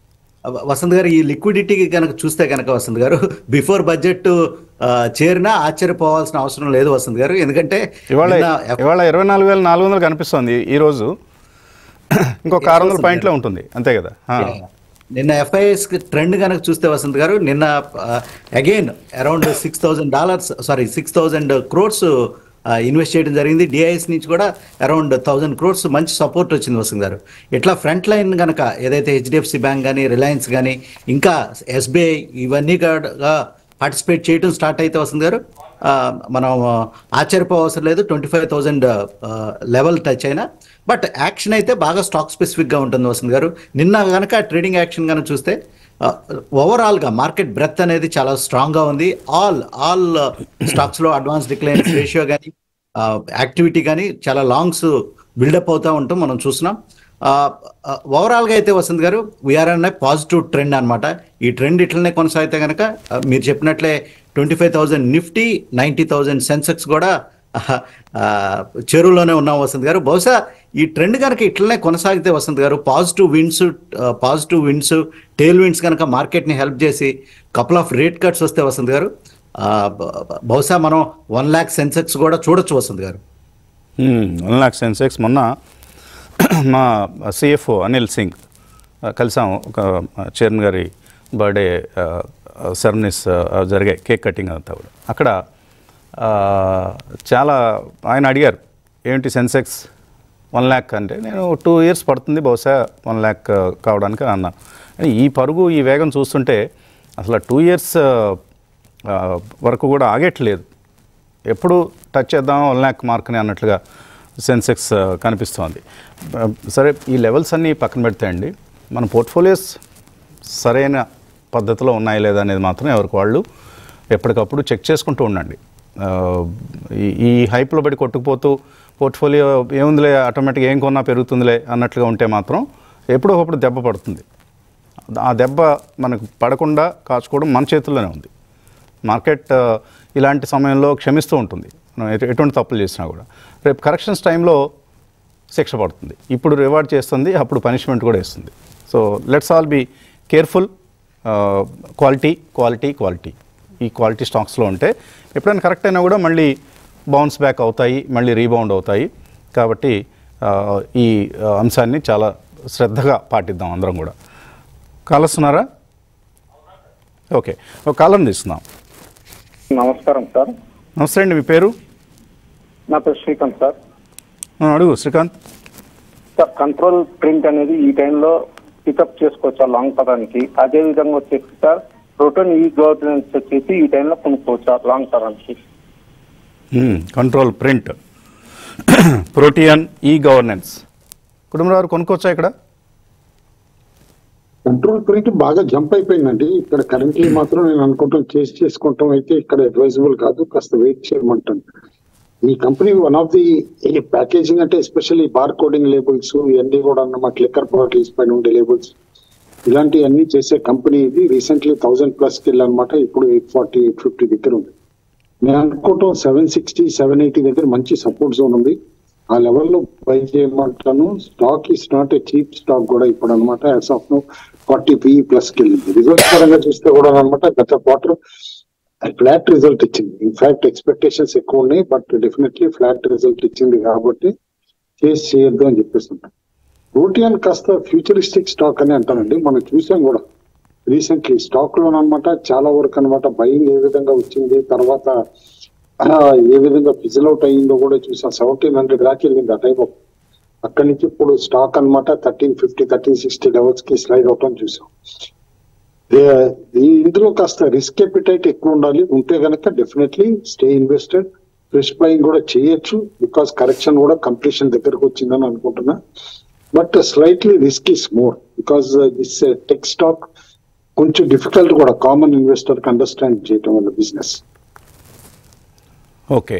వసంత్ గారు ఈ లిక్విడిటీ కనుక చూస్తే కనుక వసంత్ గారు బిఫోర్ బడ్జెట్ చేరినా ఆశ్చర్యపోవాల్సిన అవసరం లేదు వసంత్ గారు ఎందుకంటే ఇవాళ నిన్న ఎఫ్- ఇవాళ ఇరవై నాలుగు వేల నాలుగు వందలు కనిపిస్తుంది ఈ రోజు ఇంకొక ఆరు వందల పాయింట్లో ఉంటుంది అంతే కదా ఆ. నిన్న ఎఫ్ఐఎస్ ట్రెండ్ కనుక చూస్తే వసంత్ గారు నిన్న again around six thousand dollars sorry six thousand crores invest చేయడం జరిగింది డిఐఎస్ నుంచి కూడా అరౌండ్ థౌజండ్ క్రోర్స్ మంచి సపోర్ట్ వచ్చింది వసంత్ గారు ఇట్లా ఫ్రంట్ లైన్ కనుక ఏదైతే హెచ్డిఎఫ్సి బ్యాంక్ కానీ రిలయన్స్ కానీ ఇంకా ఎస్బీఐ ఇవన్నీ కూడా పార్టిసిపేట్ చేయడం స్టార్ట్ అయితే వసంత్ గారు ఆ, మనం ఆశ్చర్యపోవసరం లేదు twenty five thousand level touch అయినా బట్ యాక్షన్ అయితే బాగా స్టాక్ స్పెసిఫిక్గా ఉంటుంది వసంత్ గారు నిన్న కనుక ట్రేడింగ్ యాక్షన్ కనుక చూస్తే ఓవరాల్గా మార్కెట్ బ్రెత్ అనేది చాలా స్ట్రాంగ్గా ఉంది ఆల్ ఆల్ స్టాక్స్లో అడ్వాన్స్ డిక్లైన్స్ రేషియో కానీ యాక్టివిటీ కానీ చాలా లాంగ్స్ బిల్డప్ అవుతూ ఉంటాం మనం చూస్తున్నాం ఓవరాల్గా అయితే వసంత్ గారు వీఆర్ అనే పాజిటివ్ ట్రెండ్ అన్నమాట ఈ ట్రెండ్ ఇట్లనే కొనసాగితే కనుక ఆ, మీరు చెప్పినట్లే twenty five thousand Nifty ninety thousand Sensex కూడా ఆ, చెరువులోనే ఉన్నాం వసంత్ గారు బహుశా ఈ ట్రెండ్ కనుక ఇట్లనే కొనసాగితే Vasant garu positive winds positive winds tailwinds కనుక మార్కెట్ని హెల్ప్ చేసి కపుల్ ఆఫ్ రేట్ కట్స్ వస్తే వసంత్ గారు ఆ, బ- బ- బహుశా మనం వన్ ల్యాక్ సెన్సెక్స్ కూడా చూడొచ్చు వసంత్ గారు వన్ లాక్ సెన్సెక్స్ మొన్న మా సిఎఫ్ఓ అనిల్ సింగ్ ఆ, కలిసాం ఒక చైర్మన్ గారి బర్త్డే సెరమనీస్ జరిగాయి కేక్ కటింగ్ అంతా కూడా అక్కడ ఆ, చాలా ఆయన అడిగారు ఏంటి సెన్సెక్స్ వన్ ల్యాక్ అంటే నేను టూ ఇయర్స్ పడుతుంది బహుశా వన్ ల్యాక్ కావడానికి అన్నా కానీ ఈ పరుగు ఈ వేగం చూస్తుంటే అసలు టూ ఇయర్స్ వరకు కూడా ఆగట్లేదు ఎప్పుడు టచ్ చేద్దాం వన్ ల్యాక్ మార్క్ని అన్నట్లుగా సెన్సెక్స్ ఆ, కనిపిస్తోంది ఆ, సరే ఈ లెవెల్స్ అన్నీ పక్కన పెడితే అండి మన పోర్ట్ఫోలియోస్ సరైన పద్ధతిలో ఉన్నాయా లేదా అనేది మాత్రం ఎవరికి వాళ్ళు ఎప్పటికప్పుడు చెక్ చేసుకుంటూ ఉండండి ఆ, ఈ ఈ హైప్లో పడి కొట్టుకుపోతూ పోర్ట్ఫోలియో ఏముందిలే ఆటోమేటిక్గా ఏం కొన్నా పెరుగుతుందిలే అన్నట్లుగా ఉంటే మాత్రం ఎప్పుడో ఒకప్పుడు దెబ్బ పడుతుంది ఆ దెబ్బ మనకు పడకుండా కాచుకోవడం మన చేతుల్లోనే ఉంది మార్కెట్ ఆ, ఇలాంటి సమయంలో క్షమిస్తూ ఉంటుంది మనం ఎటు- ఎటువంటి తప్పులు చేసినా కూడా రేపు కరెక్షన్స్ టైంలో శిక్ష పడుతుంది ఇప్పుడు రివార్డ్ చేస్తుంది అప్పుడు పనిష్మెంట్ కూడా ఇస్తుంది so let's all be careful quality quality quality ఈ క్వాలిటీ స్టాక్స్లో ఉంటే ఎప్పుడైనా కరెక్ట్ అయినా కూడా మళ్ళీ బౌన్స్ బ్యాక్ అవుతాయి మళ్ళీ రీబౌండ్ అవుతాయి కాబట్టి ఆ, ఈ ఆ, అంశాన్ని చాలా శ్రద్ధగా పాటిద్దాం అందరం కూడా కాలర్స్ ఉన్నారా ఓకే ఒక కాలర్ని తీసుకుందాం నమస్కారం సార్ నమస్తే అండి మీ పేరు నా పేరు శ్రీకాంత్ సార్ ఆ, అడుగు శ్రీకాంత్ సార్ కంట్రోల్ ప్రింట్ అనేది ఈ టైంలో పికప్ చేసుకోవచ్చా లాంగ్ టర్మ్కి అదే విధంగా వచ్చేసి సార్ ప్రోటోన్ ఈ గవర్నెన్స్ వచ్చేసి ఈ టైంలో కొనుక్కోవచ్చా లాంగ్ టర్మ్కి Control Print Protean e governance Kutumbarao కొనుక్కోవచ్చా ఇక్కడ కంట్రోల్ ప్రింట్ బాగా జంప్ అయిపోయిందండి ఇక్కడ కరెంట్లీ మాత్రం నేను అనుకుంటాం చేసి చేసుకుంటాం అయితే ఇక్కడ అడ్వైజబుల్ కాదు కాస్త వెయిట్ చేయమంటాను ఈ company one of the packaging అంటే ఎస్పెషల్లీ బార్ కోడింగ్ లేబుల్స్ ఇవన్నీ కూడా అన్నమాట లిక్కర్ బాటిల్స్ పైన ఉండే లేబుల్స్ ఇలాంటివన్నీ చేసే కంపెనీ ఇది రీసెంట్లీ థౌసండ్ ప్లస్ కి అనమాట ఇప్పుడు ఎయిట్ ఫార్టీ ఎయిట్ ఫిఫ్టీ దగ్గర ఉంది నేను అనుకోవటం సెవెన్ సిక్స్టీ సెవెన్ ఎయిటీ దగ్గర మంచి సపోర్ట్ జోన్ ఉంది ఆ లెవెల్లో బై చేయమంటాను stock is not a cheap stock కూడా ఇప్పుడు అనమాట as of now forty PE plus కి వెళ్ళింది రిజల్ట్స్ పరంగా చూస్తే కూడా అనమాట గత క్వార్టర్ ఫ్లాట్ రిజల్ట్ ఇచ్చింది ఇన్ఫాక్ట్ ఎక్స్పెక్టేషన్స్ ఎక్కువ ఉన్నాయి బట్ డెఫినెట్లీ ఫ్లాట్ రిజల్ట్ ఇచ్చింది కాబట్టి చేసి చేయొద్దు అని చెప్పేస్తుంటాం రూటియన్ కాస్త ఫ్యూచరిస్టిక్ స్టాక్ అని అంటానండి మనం చూసాం కూడా రీసెంట్లీ స్టాక్ లో అనమాట చాలా వరకు అనమాట బయింగ్ ఏ విధంగా వచ్చింది తర్వాత ఆ, ఏ విధంగా ఫిజిల్ అవుట్ అయ్యిందో కూడా చూసాం సెవెంటీన్ హండ్రెడ్ దాకా వెళ్ళింది ఆ టైప్ అక్కడి నుంచి ఇప్పుడు స్టాక్ అన్నమాట thirteen fifty thirteen sixty levels కి స్లైడ్ అవటం చూసాం ఏ- ఈ ఇందులో కాస్త రిస్క్ ఎపిటైట్ ఎక్కువ ఉండాలి ఉంటే గనక definitely stay invested fresh buying కూడా చేయొచ్చు బికాస్ కరెక్షన్ కూడా కంప్లీషన్ దగ్గరకు వచ్చిందని అనుకుంటున్నా but slightly risk is more because this tech stock కొంచెం డిఫికల్ట్ కూడా కామన్ ఇన్వెస్టర్ కి అండర్స్టాండ్ చేయటం వల్ల బిజినెస్ ఓకే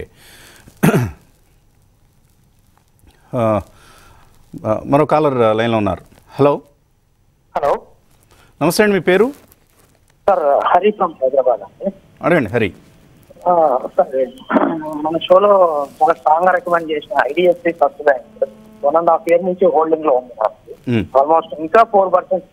ఆ, ఆ, మరో కాలర్ లైన్లో ఉన్నారు హలో హలో నమస్తే అండి మీ పేరు సార్ హరి ఫ్రమ్ హైదరాబాద్ అండి అడగండి హరి ఆ, సార్ మన షోలో చాలా స్ట్రాంగ్ గా రికమెండ్ చేసిన IDFC First Bank one and half year నుంచి హోల్డింగ్ లో ఉంది నాకు మ్మ్. ఆల్మోస్ట్ ఇంకా ఫోర్ పర్సెంట్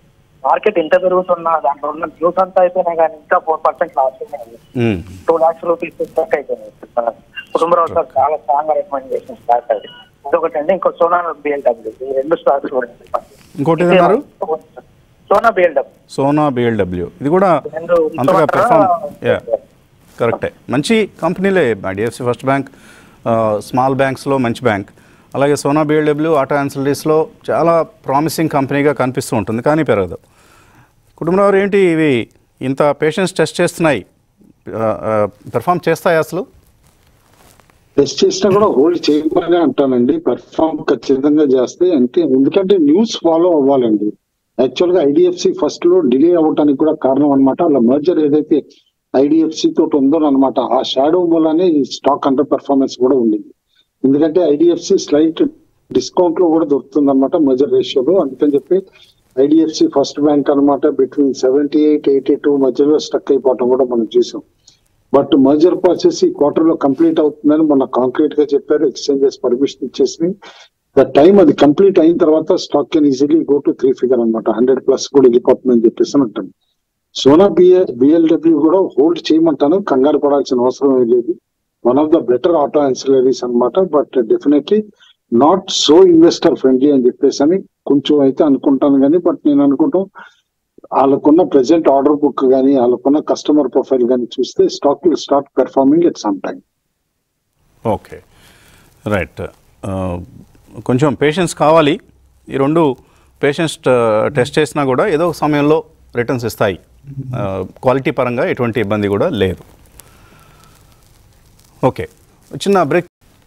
మార్కెట్ ఎంత పెరుగుతున్నా దాంట్లో ఉన్న న్యూస్ అంతా అయిపోయినా కానీ ఇంకా ఫోర్ పర్సెంట్ లాస్ ఉన్నాయి మ్మ్. టూ లాక్స్ రూపీస్ స్టాక్ అయిపోయినాయి కుటుంబరావు సార్ చాలా స్ట్రాంగ్ గా రికమెండ్ చేసిన స్టాక్ అది ఇంకొకటి అంటే ఇంకో సోనా బిఎల్డబ్ల్యూ ఈ రెండు స్టాక్స్ చూడండి ఇంకోటి ఏదన్నారు సోనా బిఎల్డబ్ల్యూ సోనా బిఎల్డబ్ల్యూ ఇది కూడా రెండు అంతగా ఉంచమంటారా? పెర్ఫామ్ యా కరెక్టే మంచి కంపెనీలే ఐడిఎఫ్సి ఫస్ట్ బ్యాంక్ స్మాల్ బ్యాంక్స్లో మంచి బ్యాంక్ అలాగే సోనా బిఎల్డబ్ల్యూ ఆటో యాన్సిలరీస్లో చాలా ప్రామిసింగ్ కంపెనీగా కనిపిస్తూ ఉంటుంది కానీ పెరగదు కుటుంబంలో ఏంటి ఇవి ఇంత పేషెన్స్ టెస్ట్ చేస్తున్నాయి పెర్ఫామ్ చేస్తాయి అసలు టెస్ట్ చేసినా కూడా హోల్డ్ చేయమని అంటానండి పెర్ఫామ్ ఖచ్చితంగా చేస్తే అంటే ఎందుకంటే న్యూస్ ఫాలో అవ్వాలండి యాక్చువల్ గా ఐడిఎఫ్సి ఫస్ట్ లో డిలే అవ్వడానికి కూడా కారణం అన్నమాట వాళ్ళ మర్జర్ ఏదైతే ఐడిఎఫ్సి తోటి ఉందో అనమాట ఆ షాడో మూలనే ఈ స్టాక్ అండర్ పెర్ఫార్మెన్స్ కూడా ఉండింది ఎందుకంటే ఐడిఎఫ్సి స్లైట్ డిస్కౌంట్ లో కూడా దొరుకుతుంది అనమాట మర్జర్ రేషియోలో అందుకని చెప్పి ఐడిఎఫ్సి ఫస్ట్ బ్యాంక్ అన్నమాట between seventy eight eighty two మధ్యలో స్టక్ అయిపోవటం కూడా మనం చూసాం బట్ మర్జర్ ప్రాసెస్ ఈ క్వార్టర్ లో కంప్లీట్ అవుతుందని మొన్న కాంక్రీట్ గా చెప్పారు ఎక్స్చేంజెస్ పర్మిషన్ ఇచ్చేసి ద టైం అది కంప్లీట్ అయిన తర్వాత stock can easily go to three figure అనమాట హండ్రెడ్ ప్లస్ కూడా వెళ్ళిపోతుందని చెప్పేసి అని అంటాను సోనా బిఏ బిఎల్డబ్ల్యూ కూడా హోల్డ్ చేయమంటాను కంగారు పడాల్సిన అవసరం ఏం లేదు one of the better auto ancillaries అన్నమాట but definitely not so investor friendly అని చెప్పేసి అని కొంచెం అయితే అనుకుంటాను కానీ బట్ నేను అనుకుంటాం వాళ్ళకున్న ప్రెసెంట్ ఆర్డర్ బుక్ కానీ వాళ్ళకున్న కస్టమర్ ప్రొఫైల్ కానీ చూస్తే stock will start performing at some time okay right కొంచెం పేషెన్స్ కావాలి ఈ రెండు పేషెన్స్ టెస్ట్ చేసినా కూడా ఏదో ఒక సమయంలో రిటర్న్స్ ఇస్తాయి క్వాలిటీ పరంగా ఎటువంటి ఇబ్బంది కూడా లేదు ఓకే చిన్న బ్రేక్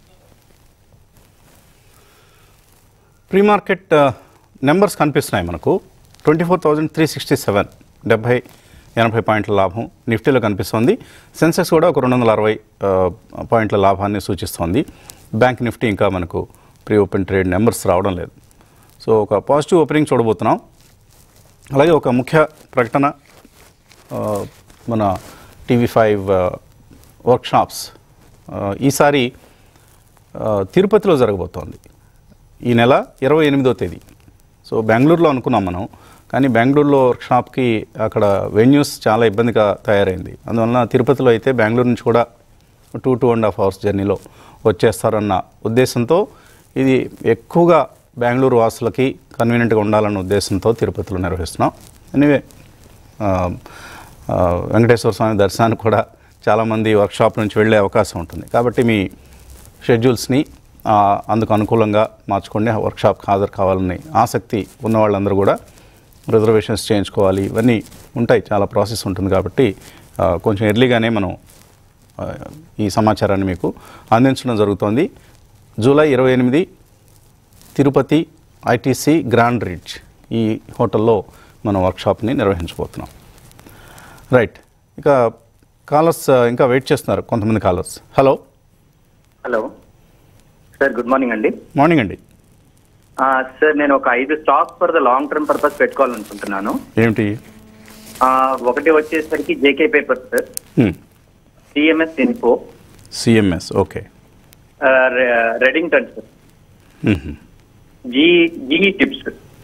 ప్రీ మార్కెట్ నెంబర్స్ కనిపిస్తున్నాయి మనకు twenty four thousand three sixty seven డెబ్భై ఎనభై పాయింట్ల లాభం నిఫ్టీలో కనిపిస్తోంది సెన్సెక్స్ కూడా ఒక రెండు వందల అరవై ఆ, పాయింట్ల లాభాన్ని సూచిస్తోంది బ్యాంక్ నిఫ్టీ ఇంకా మనకు ప్రీ ఓపెన్ ట్రేడ్ నెంబర్స్ రావడం లేదు సో ఒక పాజిటివ్ ఓపెనింగ్ చూడబోతున్నాం అలాగే ఒక ముఖ్య ప్రకటన ఆ, మన టీవీ ఫైవ్ వర్క్షాప్స్ ఈసారి ఆ, తిరుపతిలో జరగబోతోంది ఈ నెల ఇరవై ఎనిమిదో తేదీ సో బెంగళూరులో అనుకున్నాం మనం కానీ బెంగళూరులో వర్క్షాప్కి అక్కడ వెన్యూస్ చాలా ఇబ్బందిగా తయారైంది అందువలన తిరుపతిలో అయితే బెంగళూరు నుంచి కూడా two two and half hours జర్నీలో వచ్చేస్తారన్న ఉద్దేశంతో ఇది ఎక్కువగా బెంగళూరు వాసులకి కన్వీనియంట్గా ఉండాలన్న ఉద్దేశంతో తిరుపతిలో నిర్వహిస్తున్నాం ఎనీవే ఆ, ఆ, వెంకటేశ్వర స్వామి దర్శనానికి కూడా చాలామంది వర్క్షాప్ నుంచి వెళ్ళే అవకాశం ఉంటుంది కాబట్టి మీ షెడ్యూల్స్ని ఆ, అందుకు అనుకూలంగా మార్చుకోండి ఆ వర్క్షాప్కి హాజరు కావాలని ఆసక్తి ఉన్న వాళ్ళందరూ కూడా రిజర్వేషన్స్ చేయించుకోవాలి ఇవన్నీ ఉంటాయి చాలా ప్రాసెస్ ఉంటుంది కాబట్టి ఆ, కొంచెం ఎర్లీగానే మనం ఆ, ఈ సమాచారాన్ని మీకు అందించడం జరుగుతోంది జూలై ఇరవై ఎనిమిది తిరుపతి ఐటీసీ గ్రాండ్ రిడ్జ్ ఈ హోటల్లో మనం వర్క్షాప్ని నిర్వహించబోతున్నాం రైట్ ఇక కాలర్స్ ఇంకా వెయిట్ చేస్తున్నారు కొంతమంది callers hello hello sir good morning అండి మార్నింగ్ అండి ఆ, సార్ నేను ఒక ఐదు stocks for the long term purpose పెట్టుకోవాలనుకుంటున్నాను ఏమిటి ఆ, ఒకటి వచ్చేసరికి JK papers sir CMS info CMS okay Redington sir G GE tips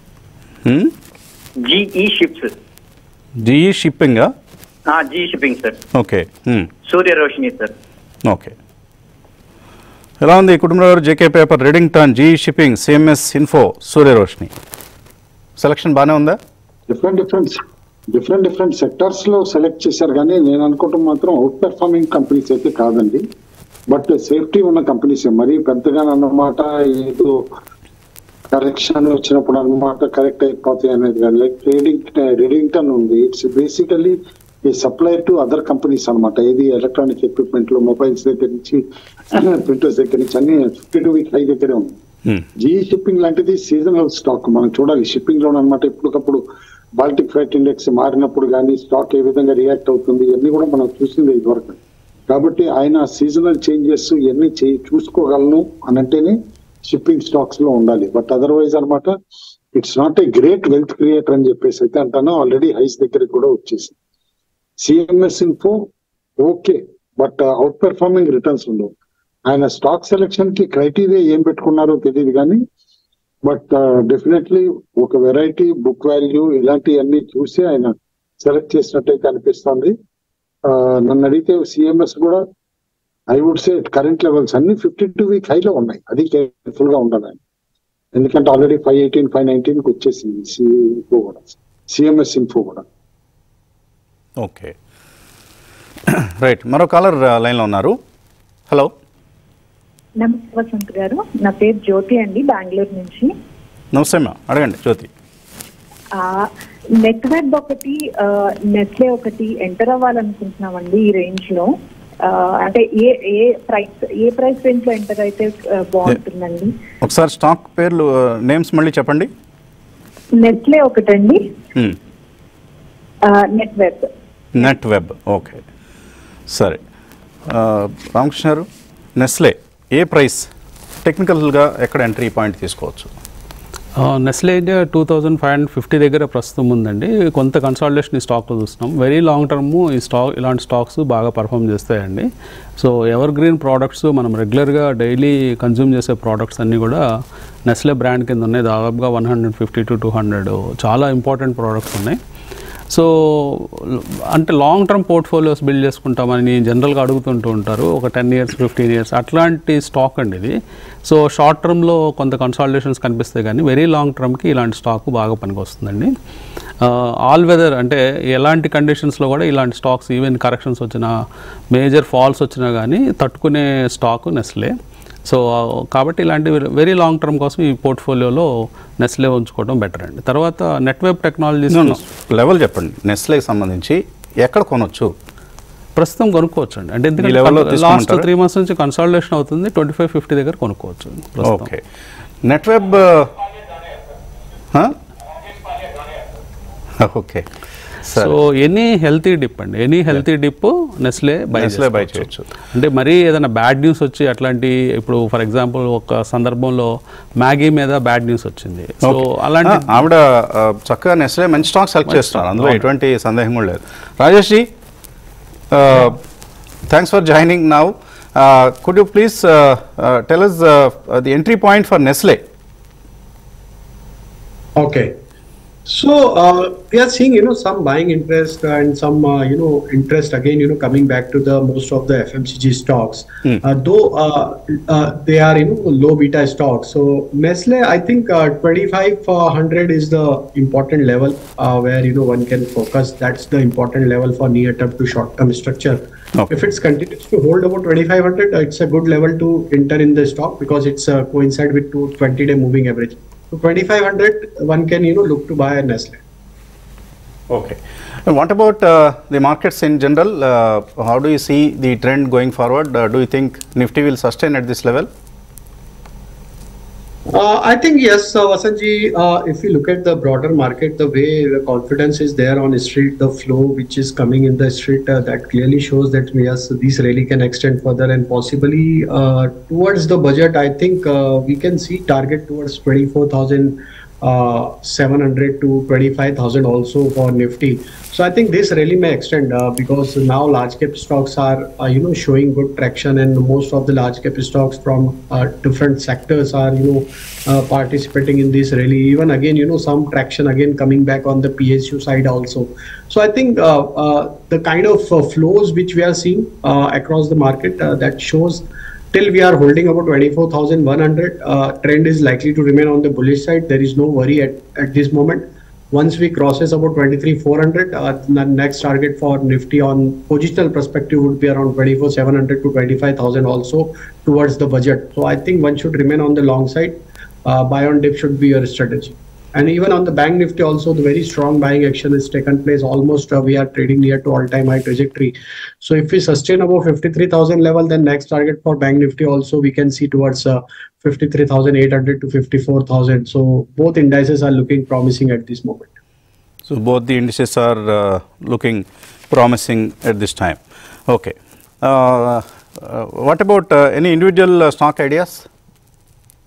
GE ships GE షిప్పింగా G shipping sir okay Surya Roshni sir okay ఎలా ఉంది Kutumba Rao JK paper Redington GE shipping CMS info Surya Roshni selection బాగానే ఉందా different different different different sectors లో select చేశారు కానీ నేను అనుకుంటాం మాత్రం అవుట్ పెర్ఫార్మింగ్ కంపెనీస్ అయితే కాదండి బట్ సేఫ్టీ ఉన్న కంపెనీస్ మరి పెద్దగా అన్నమాట ఏదో కరెక్షన్ వచ్చినప్పుడు అన్నమాట కరెక్ట్ అయిపోతాయి అనేది కాదు లైక్ ట్రేడింగ్ రెడింగ్టన్ ఉంది ఇట్స్ బేసికలీ ఈ సప్లై టు అదర్ కంపెనీస్ అన్నమాట ఇది ఎలక్ట్రానిక్ ఎక్విప్మెంట్ లో మొబైల్స్ దగ్గర నుంచి ప్రింటర్స్ దగ్గర నుంచి అన్ని ఫిఫ్టీ టూ వీక్ హై దగ్గరే ఉంది Hmm. జిఈ షిప్పింగ్ లాంటిది సీజనల్ స్టాక్ మనం చూడాలి షిప్పింగ్ లో అనమాట ఎప్పటికప్పుడు బాల్టిక్ ఫ్రైట్ ఇండెక్స్ మారినప్పుడు కానీ స్టాక్ ఏ విధంగా రియాక్ట్ అవుతుంది ఇవన్నీ కూడా మనం చూసింది ఇదివరకు కాబట్టి ఆయన సీజనల్ చేంజెస్ ఇవన్నీ చేయి చూసుకోగలను అని అంటేనే షిప్పింగ్ స్టాక్స్ లో ఉండాలి బట్ అదర్వైజ్ అనమాట it's not a great wealth creator అని చెప్పేసి అయితే అంటాను ఆల్రెడీ హైస్ దగ్గరికి కూడా వచ్చేసి CMS info okay but outperforming returns ఉండవు ఆయన స్టాక్ సెలెక్షన్ కి క్రైటీరియా ఏం పెట్టుకున్నారో తెలియదు కానీ బట్ డెఫినెట్లీ ఒక వెరైటీ బుక్ వాల్యూ ఇలాంటివన్నీ చూసి ఆయన సెలెక్ట్ చేసినట్టయితే అనిపిస్తుంది ఆ, నన్ను అడిగితే సిఎంఎస్ కూడా I would say current levels అన్ని ఫిఫ్టీ టూ వీక్ హైలో ఉన్నాయి అది కేర్ఫుల్ గా ఉండాలి ఆయన. ఎందుకంటే ఆల్రెడీ ఫైవ్ ఎయిటీన్ ఫైవ్ నైన్టీన్ కి వచ్చేసింది సిఇన్ఫో కూడా సిఎంఎస్ ఇన్ఫో కూడా ఓకే రైట్ మరో కాలర్ లైన్లో ఉన్నారు హలో నమస్తే వసంత్ గారు నా పేరు జ్యోతి అండి బెంగళూరు నుంచి నమస్తే అమ్మా అడగండి జ్యోతి నెట్ వెబ్ ఒకటి నెస్లే ఒకటి ఎంటర్ అవ్వాలనుకుంటున్నామండి ఈ రేంజ్ లో ఆ, అంటే ఏ ఏ ప్రైస్ ఏ ప్రైస్ రేంజ్ లో ఎంటర్ అయితే ఆ, బాగుంటుందండి ఒకసారి స్టాక్ పేర్లు నేమ్స్ మళ్ళీ చెప్పండి నెస్లే ఒకటండి Hmm. Netweb Netweb okay సరే ఆ, రామకృష్ణ గారు నెస్లే ఏ ప్రైస్ టెక్నికల్గా ఎక్కడ ఎంట్రీ పాయింట్ తీసుకోవచ్చు Nestle India two thousand five hundred fifty దగ్గర ప్రస్తుతం ఉందండి కొంత కన్సాలిడేషన్ ఈ స్టాక్లో చూస్తున్నాం వెరీ లాంగ్ టర్మ్ ఈ స్టాక్ ఇలాంటి స్టాక్స్ బాగా పర్ఫామ్ చేస్తాయండి సో ఎవర్ గ్రీన్ ప్రోడక్ట్స్ మనం రెగ్యులర్గా డైలీ కన్జ్యూమ్ చేసే ప్రోడక్ట్స్ అన్నీ కూడా నెస్లే బ్రాండ్ కింద ఉన్నాయి దాదాపుగా one hundred fifty to two hundred చాలా ఇంపార్టెంట్ ప్రోడక్ట్స్ ఉన్నాయి సో అంటే లాంగ్ టర్మ్ పోర్ట్ఫోలియోస్ బిల్డ్ చేసుకుంటామని జనరల్గా అడుగుతుంటూ ఉంటారు ఒక టెన్ ఇయర్స్ ఫిఫ్టీన్ ఇయర్స్ అట్లాంటి స్టాక్ అండి ఇది సో షార్ట్ టర్మ్లో కొంత కన్సాలిడేషన్స్ కనిపిస్తాయి కానీ వెరీ లాంగ్ టర్మ్కి ఇలాంటి స్టాక్ బాగా పనికొస్తుందండి ఆల్ వెదర్ అంటే ఎలాంటి కండిషన్స్లో కూడా ఇలాంటి స్టాక్స్ ఈవెన్ కరెక్షన్స్ వచ్చినా మేజర్ ఫాల్స్ వచ్చినా కానీ తట్టుకునే స్టాక్ నెస్లే సో కాబట్టి ఇలాంటి వెరీ లాంగ్ టర్మ్ కోసం ఈ పోర్ట్ఫోలియోలో నెస్లే ఉంచుకోవడం బెటర్ అండి తర్వాత నెట్వర్క్ టెక్నాలజీస్ లెవెల్ చెప్పండి నెస్లేకి సంబంధించి ఎక్కడ కొనొచ్చు ప్రస్తుతం కొనుక్కోవచ్చు అండి అంటే ఈ level లో ఎందుకంటే లాస్ట్ తీసుకుంటారా? త్రీ మంత్స్ నుంచి కన్సాలిడేషన్ అవుతుంది ట్వంటీ ఫైవ్ ఫిఫ్టీ దగ్గర కొనుక్కోవచ్చు ప్రస్తుతం. Okay Netweb okay so any healthy dip అండి any healthy dip Nestle buy Nestle buy చేయొచ్చు. అంటే మరీ ఏదైనా బ్యాడ్ న్యూస్ వచ్చి అట్లాంటి ఇప్పుడు ఫర్ ఎగ్జాంపుల్ ఒక సందర్భంలో మ్యాగీ మీద బ్యాడ్ న్యూస్ వచ్చింది సో అలాంటి ఆ, ఆవిడ ఆ, చక్కగా నెస్లే మంచి స్టాక్ సెలెక్ట్ చేస్తున్నారు అందులో ఎటువంటి సందేహం కూడా లేదు Rajesh ji thanks for joining now could you please tell us the entry point for Nestle Okay. So uh, we are seeing, you know, some buying interest and some, uh, you know, interest again, you know, coming back to the most of the FMCG stocks. Uh, though uh, uh, they are, you know, low beta stocks. So Nestle, I think uh, 2500 is the important level uh, where, you know, one can focus. That's the important level for near term to short term structure. Okay. If it continues to hold about 2500, uh, it's a good level to enter in the stock because it's uh, coincide with 220 day moving average. So 2500, one can, you know, look to buy a Nestle. Okay. And what about uh, the markets in general? Uh, how do you see the trend going forward? Uh, do you think Nifty will sustain at this level? Uh, I think yes, uh, Vasanji, uh, if you look at the broader market, the way the confidence is there on street, the flow which is coming in the street, uh, that clearly shows that yes, this rally can extend further and possibly uh, towards the budget, I think uh, we can see target towards 24,000. Uh, 700 to 25,000 also for Nifty. So I think this really may extend uh, because now large cap stocks are, uh, you know, showing good traction and most of the large cap stocks from uh, different sectors are, you know, uh, participating in this rally. Even again, you know, some traction again coming back on the PSU side also. So I think uh, uh, the kind of uh, flows which we are seeing uh, across the market uh, that shows till we are holding about 24,100 uh, trend is likely to remain on the bullish side there is no worry at, at this moment once we crosses about 23,400 uh, the next target for nifty on positional perspective would be around 24,700 to 25,000 also towards the budget so i think one should remain on the long side uh, buy on dip should be your strategy and even on the bank nifty also the very strong buying action has taken place almost uh, we are trading near to all time high trajectory so if we sustain above 53000 level then next target for bank nifty also we can see towards uh, 53800 to 54000 so both indices are looking promising at this moment So both the indices are uh, looking promising at this time. Okay. Uh, uh, what about uh, any individual uh, stock ideas?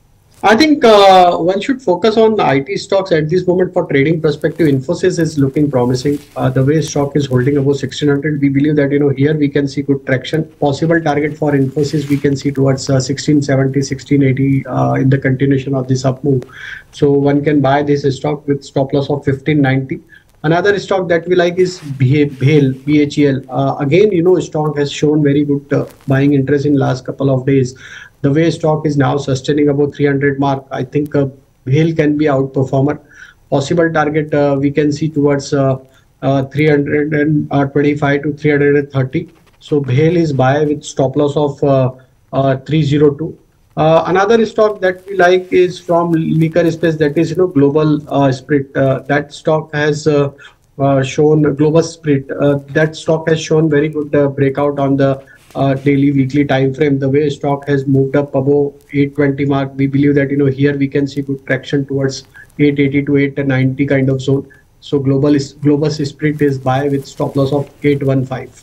I think uh, one should focus on the IT stocks at this moment for trading perspective. Infosys is looking promising. Uh, the way stock is holding above 1600, we believe that you know here we can see good traction. Possible target for Infosys we can see towards uh, 1670, 1680 uh, in the continuation of this up move. So one can buy this stock with stop loss of 1590. Another stock that we like is BH BHEL, BHEL. Uh, again, you know, stock has shown very good uh, buying interest in last couple of days. The way stock is now sustaining about 300 mark, I think uh, BHEL can be outperformer. Possible target uh, we can see towards uh, uh, 325 to 330. So BHEL is buy with stop loss of uh, uh, 302. Uh, another stock that we like is from liquor space that is you know global uh, spirit uh, that stock has uh, uh, shown global spirit uh, that stock has shown very good uh, breakout on the uh, daily weekly time frame the way stock has moved up above 820 mark we believe that you know here we can see good traction towards 880 to 890 kind of zone so global is global spirit is buy with stop loss of 815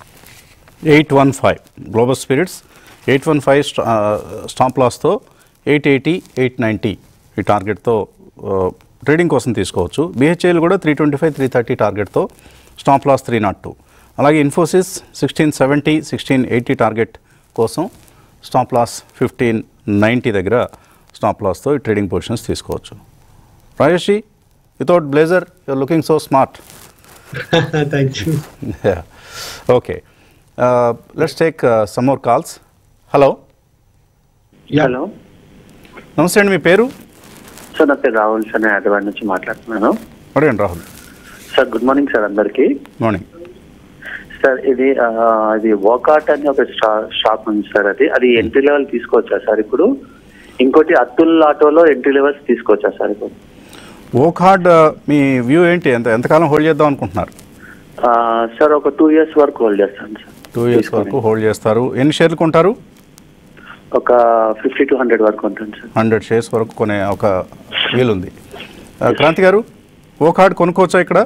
eight one five global spirits eight one five stop లాస్తో eight eighty eight ninety ఈ టార్గెట్తో trading కోసం తీసుకోవచ్చు బిహెచ్ఏలు కూడా three twenty five three thirty టార్గెట్తో stop loss three nought two అలాగే Infosys sixteen seventy sixteen eighty target కోసం స్టాప్ లాస్ ఫిఫ్టీన్ నైంటీ దగ్గర స్టాప్ లాస్తో ఈ ట్రేడింగ్ పొజిషన్స్ తీసుకోవచ్చు రాజేషి without blazer you're looking so smart thank you Yeah. Okay. Uh, let's take uh, some more calls. Hello. yeah hello నమస్తే అండి మీ పేరు sir నా పేరు రాహుల్ సార్ నేను హైదరాబాద్ నుంచి మాట్లాడుతున్నాను అడగండి Rahul sir good morning sir అందరికి మార్నింగ్ సార్ ఇది ఆ, ఇది వాకాట్ అని ఒక స్టా- స్టాక్ ఉంది సార్ అది అది ఎంట్రీ లెవెల్ తీసుకోవచ్చా సార్ ఇప్పుడు ఇంకోటి అతుల్ ఆటోలో ఎంట్రీ లెవెల్స్ తీసుకోవచ్చా సార్ ఇప్పుడు ఓకార్డ్ మీ వ్యూ ఏంటి ఎంత ఎంతకాలం హోల్డ్ చేద్దాం అనుకుంటున్నారు ఆ, సార్ ఒక టూ ఇయర్స్ వరకు హోల్డ్ చేస్తాను సార్ టూ ఇయర్స్ తీసుకొని. వరకు హోల్డ్ చేస్తారు ఎన్ని షేర్లు కొంటారు ఒక ఫిఫ్టీ టు హండ్రెడ్ వరకు ఉంటుంది సార్ హండ్రెడ్ షేర్స్ వరకు కొనే ఒక వీలుంది Uh, క్రాంతి గారు ఓకార్డ్ కొనుక్కోవచ్చా ఇక్కడ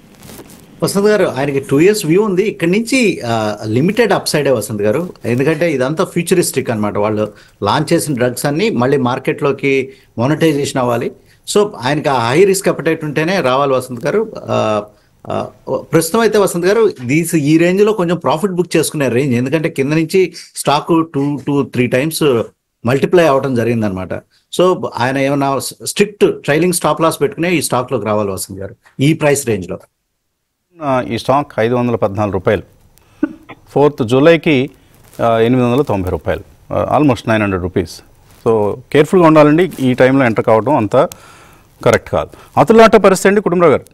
వసంత్ గారు ఆయనకి టూ ఇయర్స్ వ్యూ ఉంది ఇక్కడ నుంచి లిమిటెడ్ అప్ సైడే వసంత్ గారు ఎందుకంటే ఇదంతా ఫ్యూచరిస్టిక్ అన్నమాట వాళ్ళు లాంచ్ చేసిన డ్రగ్స్ అన్ని మళ్ళీ మార్కెట్లోకి మానిటైజేషన్ అవ్వాలి సో ఆయనకి ఆ హై రిస్క్ అపటైట్ ఉంటేనే రావాలి వసంత్ గారు ఆ, ఆ, ప్రస్తుతం అయితే వసంత్ గారు దీస్ ఈ రేంజ్ లో కొంచెం ప్రాఫిట్ బుక్ చేసుకునే రేంజ్ ఎందుకంటే కింద నుంచి stock two two three times multiply అవడం జరిగిందనమాట సో ఆయన ఏమన్నా స్ట్రిక్ట్ ట్రైలింగ్ స్టాప్ లాస్ పెట్టుకునే ఈ స్టాక్ లోకి రావాలి వసంత్ గారు ఈ ప్రైస్ రేంజ్ లో ఆ, ఈ స్టాక్ ఐదు వందల పద్నాలుగు రూపాయలు ఫోర్త్ జూలైకి ఆ, ఎనిమిది వందల తొంభై రూపాయలు almost nine hundred rupees so కేర్ఫుల్గా ఉండాలండి ఈ టైంలో ఎంటర్ కావడం అంత కరెక్ట్ కాదు అతులాట పరిస్థితి అండి కుటుంబరావు గారు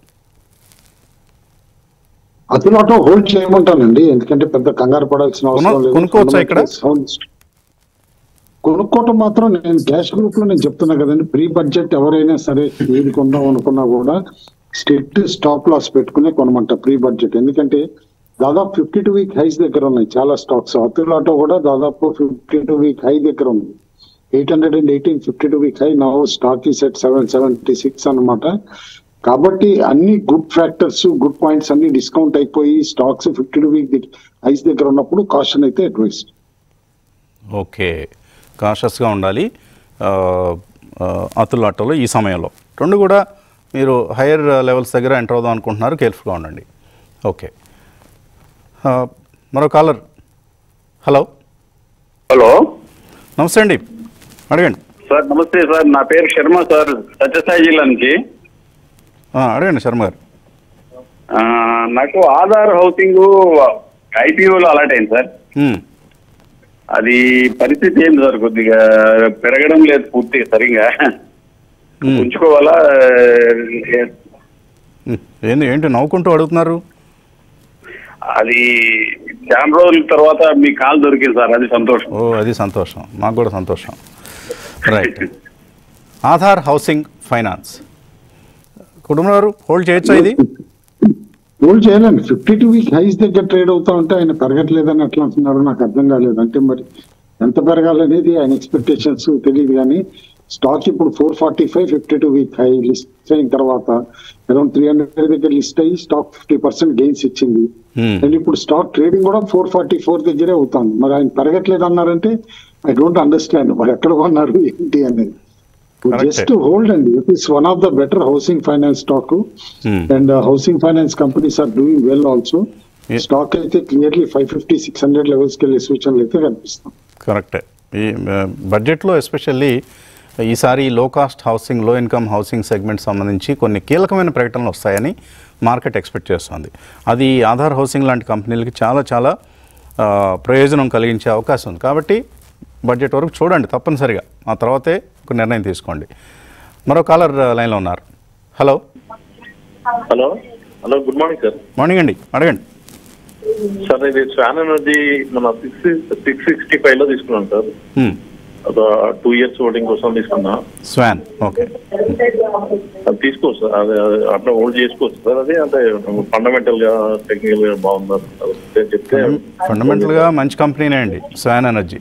అతను హోల్డ్ చేయమంటానండి ఎందుకంటే పెద్ద కంగారు పడాల్సిన అవసరం కొను- లేదు కొనుక్కోవచ్చా ఇక్కడ? Sounds- కొనుక్కోవటం మాత్రం నేను క్యాష్ గ్రూప్ లో నేను చెప్తున్నా కదండి ప్రీ బడ్జెట్ ఎవరైనా సరే ఏది కొందాం అనుకున్నా కూడా స్ట్రిక్ట్ స్టాప్ లాస్ పెట్టుకునే కొనమంట ప్రీ బడ్జెట్ ఎందుకంటే దాదాపు ఫిఫ్టీ టూ వీక్ హైస్ దగ్గర ఉన్నాయి చాలా స్టాక్స్ అతుల్ ఆటో కూడా దాదాపు ఫిఫ్టీ టూ వీక్ హై దగ్గర ఉంది eight hundred and eighteen fifty two week high నా స్టాక్ ఈ సెట్ సెవెన్ సెవెంటీ సిక్స్ అనమాట కాబట్టి అన్ని గుడ్ ఫ్యాక్టర్స్ గుడ్ పాయింట్స్ అన్ని డిస్కౌంట్ అయిపోయి stocks fifty two week highs దగ్గర ఉన్నప్పుడు కాషన్ అయితే అడ్వైస్ ఓకే కాషస్గా ఉండాలి ఆ, ఆ, అతుల్ ఆటోలో ఈ సమయంలో రెండు కూడా మీరు హైయర్ లెవెల్స్ దగ్గర ఎంటర్ అవుదాం అనుకుంటున్నారు కేర్ఫుల్గా ఉండండి ఓకే ఆ, మరో కాలర్ హలో హలో నమస్తే అండి అడగండి సార్ నమస్తే సార్ నా పేరు శర్మ సార్ సత్యసాయి జిల్లా నుంచి ఆ, అడగండి శర్మ గారు ఆ, నాకు ఆధార్ హౌసింగ్ ఐపీఓలో అలాట్ అయింది సార్ మ్మ్. అది పరిస్థితి ఏంటి సార్ కొద్దిగా పెరగడం లేదు పూర్తిగా సరిగా మ్మ్. ఉంచుకోవాలా మ్మ్. ఏంది ఏంటి నవ్వుకుంటూ అడుగుతున్నారు అది చాలా రోజుల తర్వాత మీ కాల్ దొరికింది సార్ అది సంతోషం ఓ అది సంతోషం మాకు కూడా సంతోషం రైట్ ఆధార్ హౌసింగ్ ఫైనాన్స్ కుటుంబం గారు హోల్డ్ చేయొచ్చా ఇది హోల్డ్ చేయాలండి ఫిఫ్టీ టూ వీక్ హైస్ దగ్గర ట్రేడ్ అవుతా ఉంటే ఆయన పెరగట్లేదని ఎట్లా అంటున్నాడు నాకు అర్థం కాలేదు అంటే మరి ఎంత పెరగాలనేది ఆయన ఎక్స్పెక్టేషన్స్ తెలియదు కానీ స్టాక్ ఇప్పుడు four forty five fifty two week high list అయిన తర్వాత అరౌండ్ త్రీ హండ్రెడ్ దగ్గర లిస్ట్ అయ్యి స్టాక్ ఫిఫ్టీ పర్సెంట్ గెయిన్స్ ఇచ్చింది Hmm. అండ్ ఇప్పుడు స్టాక్ ట్రేడింగ్ కూడా ఫోర్ ఫార్టీ ఫోర్ దగ్గరే అవుతుంది మరి ఆయన పెరగట్లేదు అన్నారంటే ఐ డోంట్ అండర్స్టాండ్ మరి ఎక్కడ కొన్నారు ఏంటి అనేది Correct. జస్ట్ హోల్డ్ అండి it is one of the better housing finance stock Hmm. And housing finance companies are doing well also Yeah. Stock అయితే clearly five fifty six hundred levels కి వెళ్ళే సూచనలు అయితే కనిపిస్తాం కరెక్టే ఈ ఆ, బడ్జెట్లో ఎస్పెషల్లీ ఈసారి low cost housing low income housing segment సంబంధించి కొన్ని కీలకమైన ప్రకటనలు వస్తాయని మార్కెట్ ఎక్స్పెక్ట్ చేస్తుంది అది ఆధార్ హౌసింగ్ లాంటి కంపెనీలకి చాలా చాలా ఆ, ప్రయోజనం కలిగించే అవకాశం ఉంది కాబట్టి బడ్జెట్ వరకు చూడండి తప్పనిసరిగా ఆ తర్వాతే ఒక నిర్ణయం తీసుకోండి మరో కాలర్ లైన్లో ఉన్నారు hello hello hello good morning sir morning అండి అడగండి సార్ ఇది స్వాన్ ఎనర్జీ మన సిక్స్ సిక్స్ సిక్స్టీ ఫైవ్ లో తీసుకున్నాం సార్ హ్మ్. ఒక టూ ఇయర్స్ హోల్డింగ్ కోసం తీసుకున్నా స్వాన్ ఓకే అది తీసుకోవచ్చు సార్ అది అది అట్లా హోల్డ్ చేసుకోవచ్చు సార్ అది అంటే ఫండమెంటల్ గా టెక్నికల్ గా బాగుందా అది చెప్తే ఫండమెంటల్గా మంచి కంపెనీనే అండి స్వాన్ ఎనర్జీ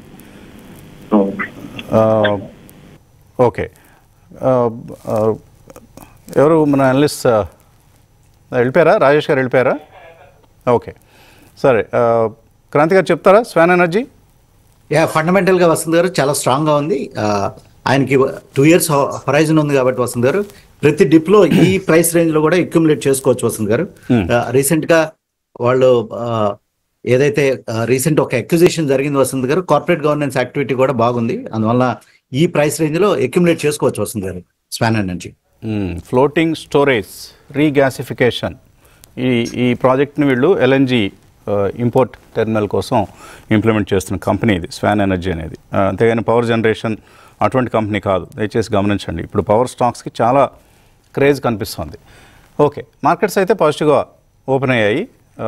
ఆ, ఓకే ఆ, ఆ, ఎవరు మన అనలిస్ట్ వెళ్ళిపోయారా రాజేష్ గారు వెళ్ళిపోయారా ఓకే సరే ఆ, క్రాంతి గారు చెప్తారా స్వాన్ ఎనర్జీ యా ఫండమెంటల్ గా వసంత్ గారు చాలా స్ట్రాంగ్ గా ఉంది ఆ, ఆయనకి టూ ఇయర్స్ హొరైజన్ ఉంది కాబట్టి వసంత్ గారు ప్రతి డిప్ లో ఈ ప్రైస్ రేంజ్ లో కూడా అక్యుములేట్ చేసుకోవచ్చు వసంత్ గారు రీసెంట్ గా వాళ్ళు ఆ, ఏదైతే రీసెంట్ ఒక ఎక్విజిషన్ జరిగింది వసంత్ గారు కార్పొరేట్ గవర్నెన్స్ యాక్టివిటీ కూడా బాగుంది అందువల్ల ఈ ప్రైస్ రేంజ్ లో అక్యుములేట్ చేసుకోవచ్చు వసంత్ గారు Swan Energy floating storage regasification ఈ ఈ ప్రాజెక్ట్ని వీళ్ళు ఎల్ఎన్జి ఇంపోర్ట్ టెర్మినల్ కోసం ఇంప్లిమెంట్ చేస్తున్న కంపెనీ ఇది స్వాన్ ఎనర్జీ అనేది ఆ, అంతేగాని పవర్ జనరేషన్ అటువంటి కంపెనీ కాదు దయచేసి గమనించండి ఇప్పుడు పవర్ స్టాక్స్కి చాలా క్రేజ్ కనిపిస్తుంది ఓకే మార్కెట్స్ అయితే పాజిటివ్గా ఓపెన్ అయ్యాయి ఆ,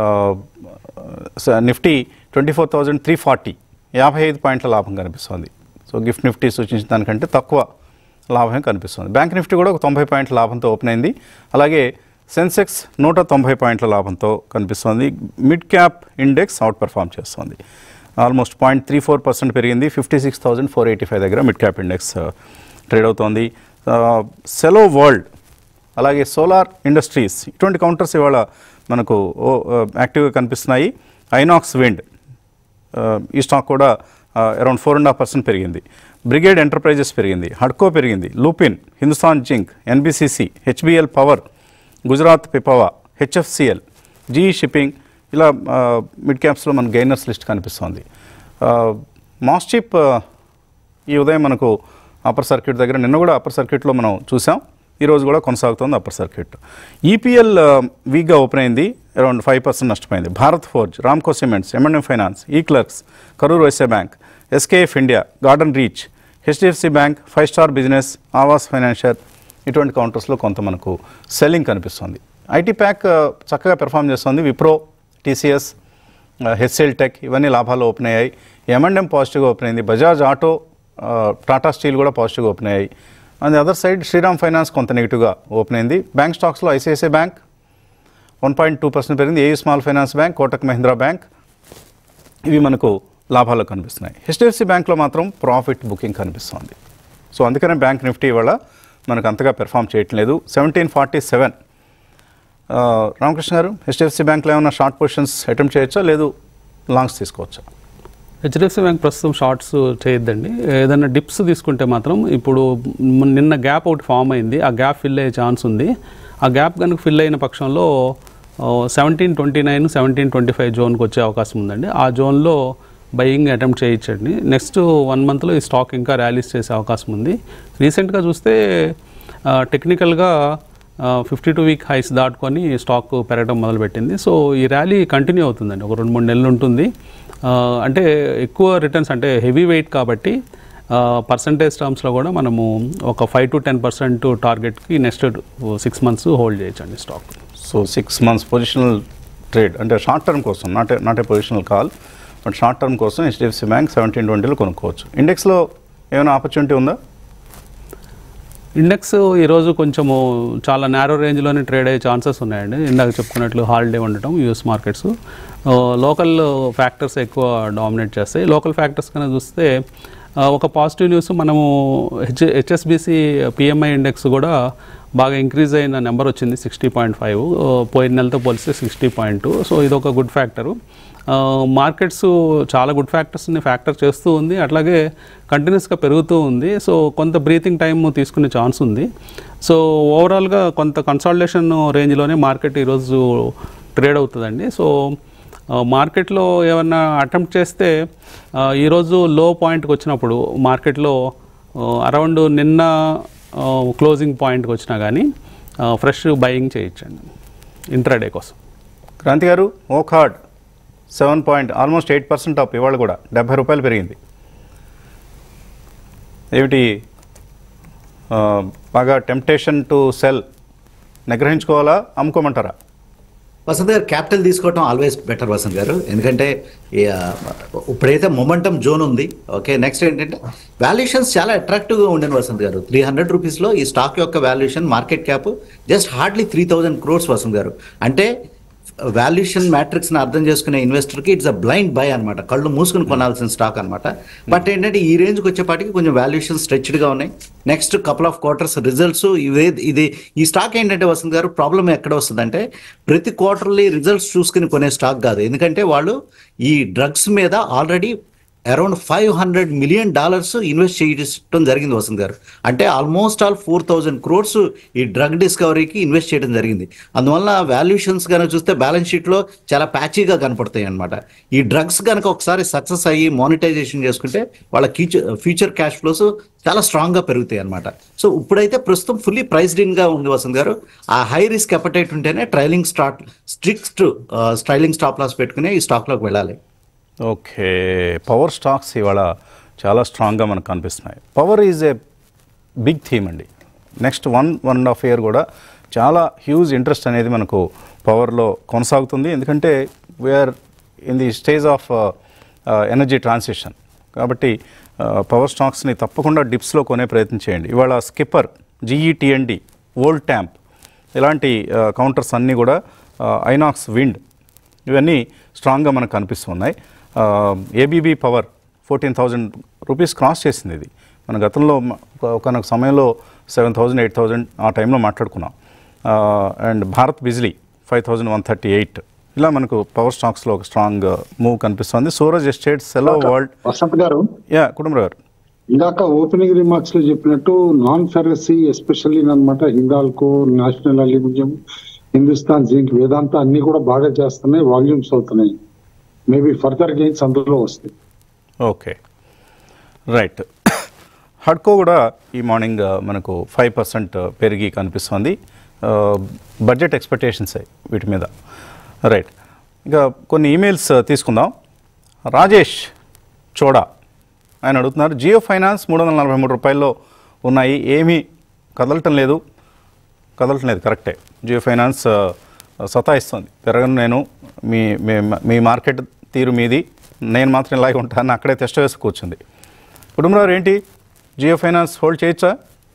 స- Nifty twenty four thousand three forty యాభై ఐదు పాయింట్ల లాభం కనిపిస్తుంది సో గిఫ్ట్ నిఫ్టీ సూచించిన దానికంటే తక్కువ లాభం కనిపిస్తుంది బ్యాంక్ నిఫ్టీ కూడా ఒక తొంభై పాయింట్ల లాభంతో ఓపెన్ అయింది అలాగే సెన్సెక్స్ నూట తొంభై పాయింట్ల లాభంతో కనిపిస్తుంది mid cap index outperform చేస్తుంది almost point three four percent పెరిగింది fifty six thousand four eighty five దగ్గర మిడ్ క్యాప్ ఇండెక్స్ ట్రేడ్ అవుతోంది సెలో వరల్డ్ అలాగే సోలార్ ఇండస్ట్రీస్ ఇటువంటి కౌంటర్స్ ఇవాళ మనకు ఓ, ఆ, యాక్టివ్గా కనిపిస్తున్నాయి ఐనాక్స్ విండ్ ఆ, ఈ స్టాక్ కూడా around four and half percent పెరిగింది బ్రిగేడ్ ఎంటర్ప్రైజెస్ పెరిగింది హడ్కో పెరిగింది Lupin Hindustan Zinc NBCC HBL Power Gujarat Pipavav HFCL GE Shipping ఇలా ఆ, మిడ్ క్యాప్స్లో మన గెయినర్స్ లిస్ట్ కనిపిస్తోంది ఆ, మాస్చిప్ ఆ, ఈ ఉదయం మనకు అప్పర్ సర్క్యూట్ దగ్గర నిన్న కూడా అప్పర్ సర్క్యూట్లో మనం చూసాం ఈరోజు కూడా కొనసాగుతోంది అప్పర్ సర్క్యూట్ ఈపీఎల్ వీక్గా ఓపెన్ అయింది అరౌండ్ ఫైవ్ పర్సెంట్ నష్టపోయింది Bharat Forge Ramco Cements MNM Finance eClerx Karur Vysya Bank SKF India Garden Reach HDFC Bank Five Star Business Aavas Financial ఇటువంటి కౌంటర్స్లో కొంత మనకు సెల్లింగ్ కనిపిస్తుంది ఐటీ ప్యాక్ ఆ, చక్కగా పెర్ఫామ్ చేస్తుంది విప్రో టీసీఎస్ హెచ్ఎల్ టెక్ ఇవన్నీ లాభాలు ఓపెన్ అయ్యాయి ఎంఎండ్ఎం పాజిటివ్గా ఓపెన్ అయింది బజాజ్ ఆటో ఆ, టాటా స్టీల్ కూడా పాజిటివ్గా ఓపెన్ అయ్యాయి on the other side Shriram Finance కొంత నెగిటివ్గా ఓపెన్ అయింది బ్యాంక్ స్టాక్స్లో ICICI Bank one point two percent పెరిగింది AU Small Finance Bank Kotak Mahindra Bank ఇవి మనకు లాభాలు కనిపిస్తున్నాయి హెచ్డిఎఫ్సి బ్యాంక్లో మాత్రం ప్రాఫిట్ బుకింగ్ కనిపిస్తుంది సో అందుకనే బ్యాంక్ నిఫ్టీ ఇవాళ మనకు అంతగా పెర్ఫామ్ చేయట్లేదు సెవెంటీన్ ఫార్టీ సెవెన్ రామకృష్ణ గారు హెచ్డిఎఫ్సి బ్యాంక్లో ఏమైనా షార్ట్ పొజిషన్స్ అటెంప్ట్ చేయొచ్చా లేదు లాంగ్స్ తీసుకోవచ్చా హెచ్డిఎఫ్సి బ్యాంక్ ప్రస్తుతం షార్ట్స్ చేయొద్దండి ఏదైనా డిప్స్ తీసుకుంటే మాత్రం ఇప్పుడు మ- నిన్న గ్యాప్ ఒకటి ఫామ్ అయింది ఆ గ్యాప్ ఫిల్ అయ్యే ఛాన్స్ ఉంది ఆ గ్యాప్ కనుక ఫిల్ అయిన పక్షంలో seventeen twenty nine seventeen twenty five జోన్కి వచ్చే అవకాశం ఉందండి ఆ జోన్లో బయింగ్ అటెంప్ట్ చేయొచ్చండి నెక్స్ట్ వన్ మంత్లో ఈ స్టాక్ ఇంకా ర్యాలీస్ చేసే అవకాశం ఉంది రీసెంట్గా చూస్తే టెక్నికల్గా ఫిఫ్టీ టూ వీక్ హైస్ దాటుకొని స్టాక్ పెరగడం మొదలుపెట్టింది సో ఈ ర్యాలీ కంటిన్యూ అవుతుందండి ఒక రెండు మూడు నెలలు ఉంటుంది ఆ, అంటే ఎక్కువ రిటర్న్స్ అంటే హెవీ వెయిట్ కాబట్టి పర్సంటేజ్ టర్మ్స్లో కూడా మనము ఒక ఫైవ్ టు టెన్ పర్సెంట్ టార్గెట్కి నెక్స్ట్ సిక్స్ మంత్స్ హోల్డ్ చేయొచ్చండి stock so six months positional trade అంటే షార్ట్ టర్మ్ కోసం not a not a positional call but short term కోసం హెచ్డిఎఫ్సి బ్యాంక్ సెవెంటీన్ ట్వంటీలో కొనుక్కోవచ్చు ఇండెక్స్లో ఏమైనా ఆపర్చునిటీ ఉందా ఇండెక్స్ ఈరోజు కొంచెము చాలా నేరో రేంజ్లోనే ట్రేడ్ అయ్యే ఛాన్సెస్ ఉన్నాయండి ఇందాక చెప్పుకున్నట్లు హాలిడే ఉండటం యూఎస్ మార్కెట్స్ లోకల్ ఫ్యాక్టర్స్ ఎక్కువ డామినేట్ చేస్తాయి లోకల్ ఫ్యాక్టర్స్ కనుక చూస్తే ఆ, ఒక పాజిటివ్ న్యూస్ మనము హెచ్ హెచ్ఎస్బిసి పిఎంఐ ఇండెక్స్ కూడా బాగా ఇంక్రీజ్ అయిన నెంబర్ వచ్చింది సిక్స్టీ పాయింట్ ఫైవ్ పోయిన నెలతో పోలిస్తే సిక్స్టీ పాయింట్ టూ సో ఇది ఒక గుడ్ ఫ్యాక్టరు మార్కెట్స్ చాలా గుడ్ ఫ్యాక్టర్స్ని ఫ్యాక్టర్ చేస్తూ ఉంది అట్లాగే కంటిన్యూస్గా పెరుగుతూ ఉంది సో కొంత బ్రీతింగ్ టైం తీసుకునే ఛాన్స్ ఉంది సో ఓవరాల్గా కొంత కన్సాలిడేషన్ రేంజ్లోనే మార్కెట్ ఈరోజు ట్రేడ్ అవుతుందండి సో ఆ, మార్కెట్లో ఏమన్నా అటెంప్ట్ చేస్తే ఆ, ఈరోజు లో పాయింట్కి వచ్చినప్పుడు మార్కెట్లో అరౌండ్ నిన్న క్లోజింగ్ పాయింట్కి వచ్చినా కానీ ఫ్రెష్ బయింగ్ చేయొచ్చండి ఇంట్రాడే కోసం క్రాంతి గారు Wockhardt seven point almost eight percent up ఇవాళ కూడా డెబ్బై రూపాయలు పెరిగింది ఏమిటి ఆ, బాగా టెంప్టేషన్ టు సెల్ నిగ్రహించుకోవాలా అమ్ముకోమంటారా వసంత్ గారు క్యాపిటల్ తీసుకోవటం ఆల్వేస్ బెటర్ వసంత్ గారు ఎందుకంటే ఈ, ఆ, ఇప్పుడైతే మొమెంటం జోన్ ఉంది ఓకే నెక్స్ట్ ఏంటంటే వాల్యుయేషన్స్ చాలా అట్రాక్టివ్గా ఉండేది వసంత్ గారు త్రీ హండ్రెడ్ రూపీస్లో ఈ స్టాక్ యొక్క valuation market cap just hardly three thousand crores Vasant గారు అంటే వాల్యుయేషన్ మ్యాట్రిక్స్ని అర్థం చేసుకునే ఇన్వెస్టర్కి ఇట్స్ అ బ్లైండ్ బై అనమాట కళ్ళు మూసుకుని కొనాల్సిన స్టాక్ అనమాట బట్ ఏంటంటే ఈ రేంజ్కి వచ్చేపాటికి కొంచెం వాల్యుయేషన్ స్ట్రెచ్డ్గా ఉన్నాయి next couple of quarters results ఇవే ఇది ఈ స్టాక్ ఏంటంటే వసంత్ గారు ప్రాబ్లం ఎక్కడ వస్తుందంటే ప్రతి క్వార్టర్లీ రిజల్ట్స్ చూసుకుని కొనే స్టాక్ కాదు ఎందుకంటే వాళ్ళు ఈ డ్రగ్స్ మీద already around five hundred million dollars invest చేయడం జరిగింది వసంత్ గారు అంటే almost all four thousand crores ఈ డ్రగ్ డిస్కవరీకి ఇన్వెస్ట్ చేయడం జరిగింది అందువల్ల వాల్యుయేషన్స్ కనుక చూస్తే బ్యాలెన్స్ షీట్లో చాలా ప్యాచీగా కనపడతాయి అనమాట ఈ డ్రగ్స్ కనుక ఒకసారి సక్సెస్ అయ్యి మానిటైజేషన్ చేసుకుంటే వాళ్ళ ఫ్యూచర్ ఫ్యూచర్ క్యాష్ ఫ్లోస్ చాలా స్ట్రాంగ్గా పెరుగుతాయి అనమాట సో ఇప్పుడైతే ప్రస్తుతం ఫుల్లీ ప్రైస్డ్ ఇన్గా ఉంది వసంత్ గారు ఆ హై రిస్క్ అపటైట్ ఉంటేనే trailing start strict trailing stop loss పెట్టుకుని ఈ స్టాక్లోకి వెళ్ళాలి ఓకే పవర్ స్టాక్స్ ఇవాళ చాలా స్ట్రాంగ్గా మనకు కనిపిస్తున్నాయి power is a big theme అండి next one one and half year కూడా చాలా హ్యూజ్ ఇంట్రెస్ట్ అనేది మనకు పవర్లో కొనసాగుతుంది ఎందుకంటే we are in the stage of energy transition కాబట్టి పవర్ స్టాక్స్ని తప్పకుండా డిప్స్లో కొనే ప్రయత్నం చేయండి ఇవాళ స్కిప్పర్ జిఈటిఎన్డి ఓల్డ్ ట్యాంప్ ఇలాంటి కౌంటర్స్ అన్నీ కూడా ఐనాక్స్ విండ్ ఇవన్నీ స్ట్రాంగ్గా మనకు కనిపిస్తున్నాయి ABB power fourteen thousand rupees cross చేసింది ఇది మన గతంలో మ- ఒక- ఒకనొక సమయంలో సెవెన్ థౌజండ్ ఎయిట్ థౌజండ్ ఆ టైంలో మాట్లాడుకున్నాం and Bharat Bijli five thousand one thirty eight ఇలా మనకు పవర్ స్టాక్స్లో ఒక స్ట్రాంగ్ మూవ్ కనిపిస్తుంది Suraj Estate Cello World Vasant గారు యా కుటుంబరావు గారు ఇందాక ఓపెనింగ్ రిమార్క్స్ లో చెప్పినట్టు నాన్ ఫెరసీ ఎస్పెషల్లీ అనమాట Hindalco National Aluminium Hindustan Zinc Vedanta అన్ని కూడా బాగా చేస్తున్నాయి వాల్యూమ్స్ అవుతున్నాయి మేబీ ఫర్దర్ గెయిన్స్ అందులో వస్తాయి ఓకే రైట్ హడ్కో కూడా ఈ మార్నింగ్ ఆ, మనకు ఫైవ్ పర్సెంట్ పెరిగి కనిపిస్తుంది బడ్జెట్ ఎక్స్పెక్టేషన్స్ వీటి మీద రైట్ ఇంకా కొన్ని ఈమెయిల్స్ తీసుకుందాం రాజేష్ చోడా ఆయన అడుగుతున్నారు జియో ఫైనాన్స్ మూడు వందల నలభై మూడు రూపాయల్లో ఉన్నాయి ఏమీ కదలటం లేదు కదలటం లేదు కరెక్టే జియో ఫైనాన్స్ ఆ, సతాయిస్తుంది పెరగను నేను మీ మీ- మీ మార్కెట్ తీరు మీది నేను మాత్రం ఇలాగే ఉంటాను అక్కడే తెష్ట వేసి కూర్చుంది కుటుంబరావు ఏంటి జియో ఫైనాన్స్ హోల్డ్ చేయొచ్చా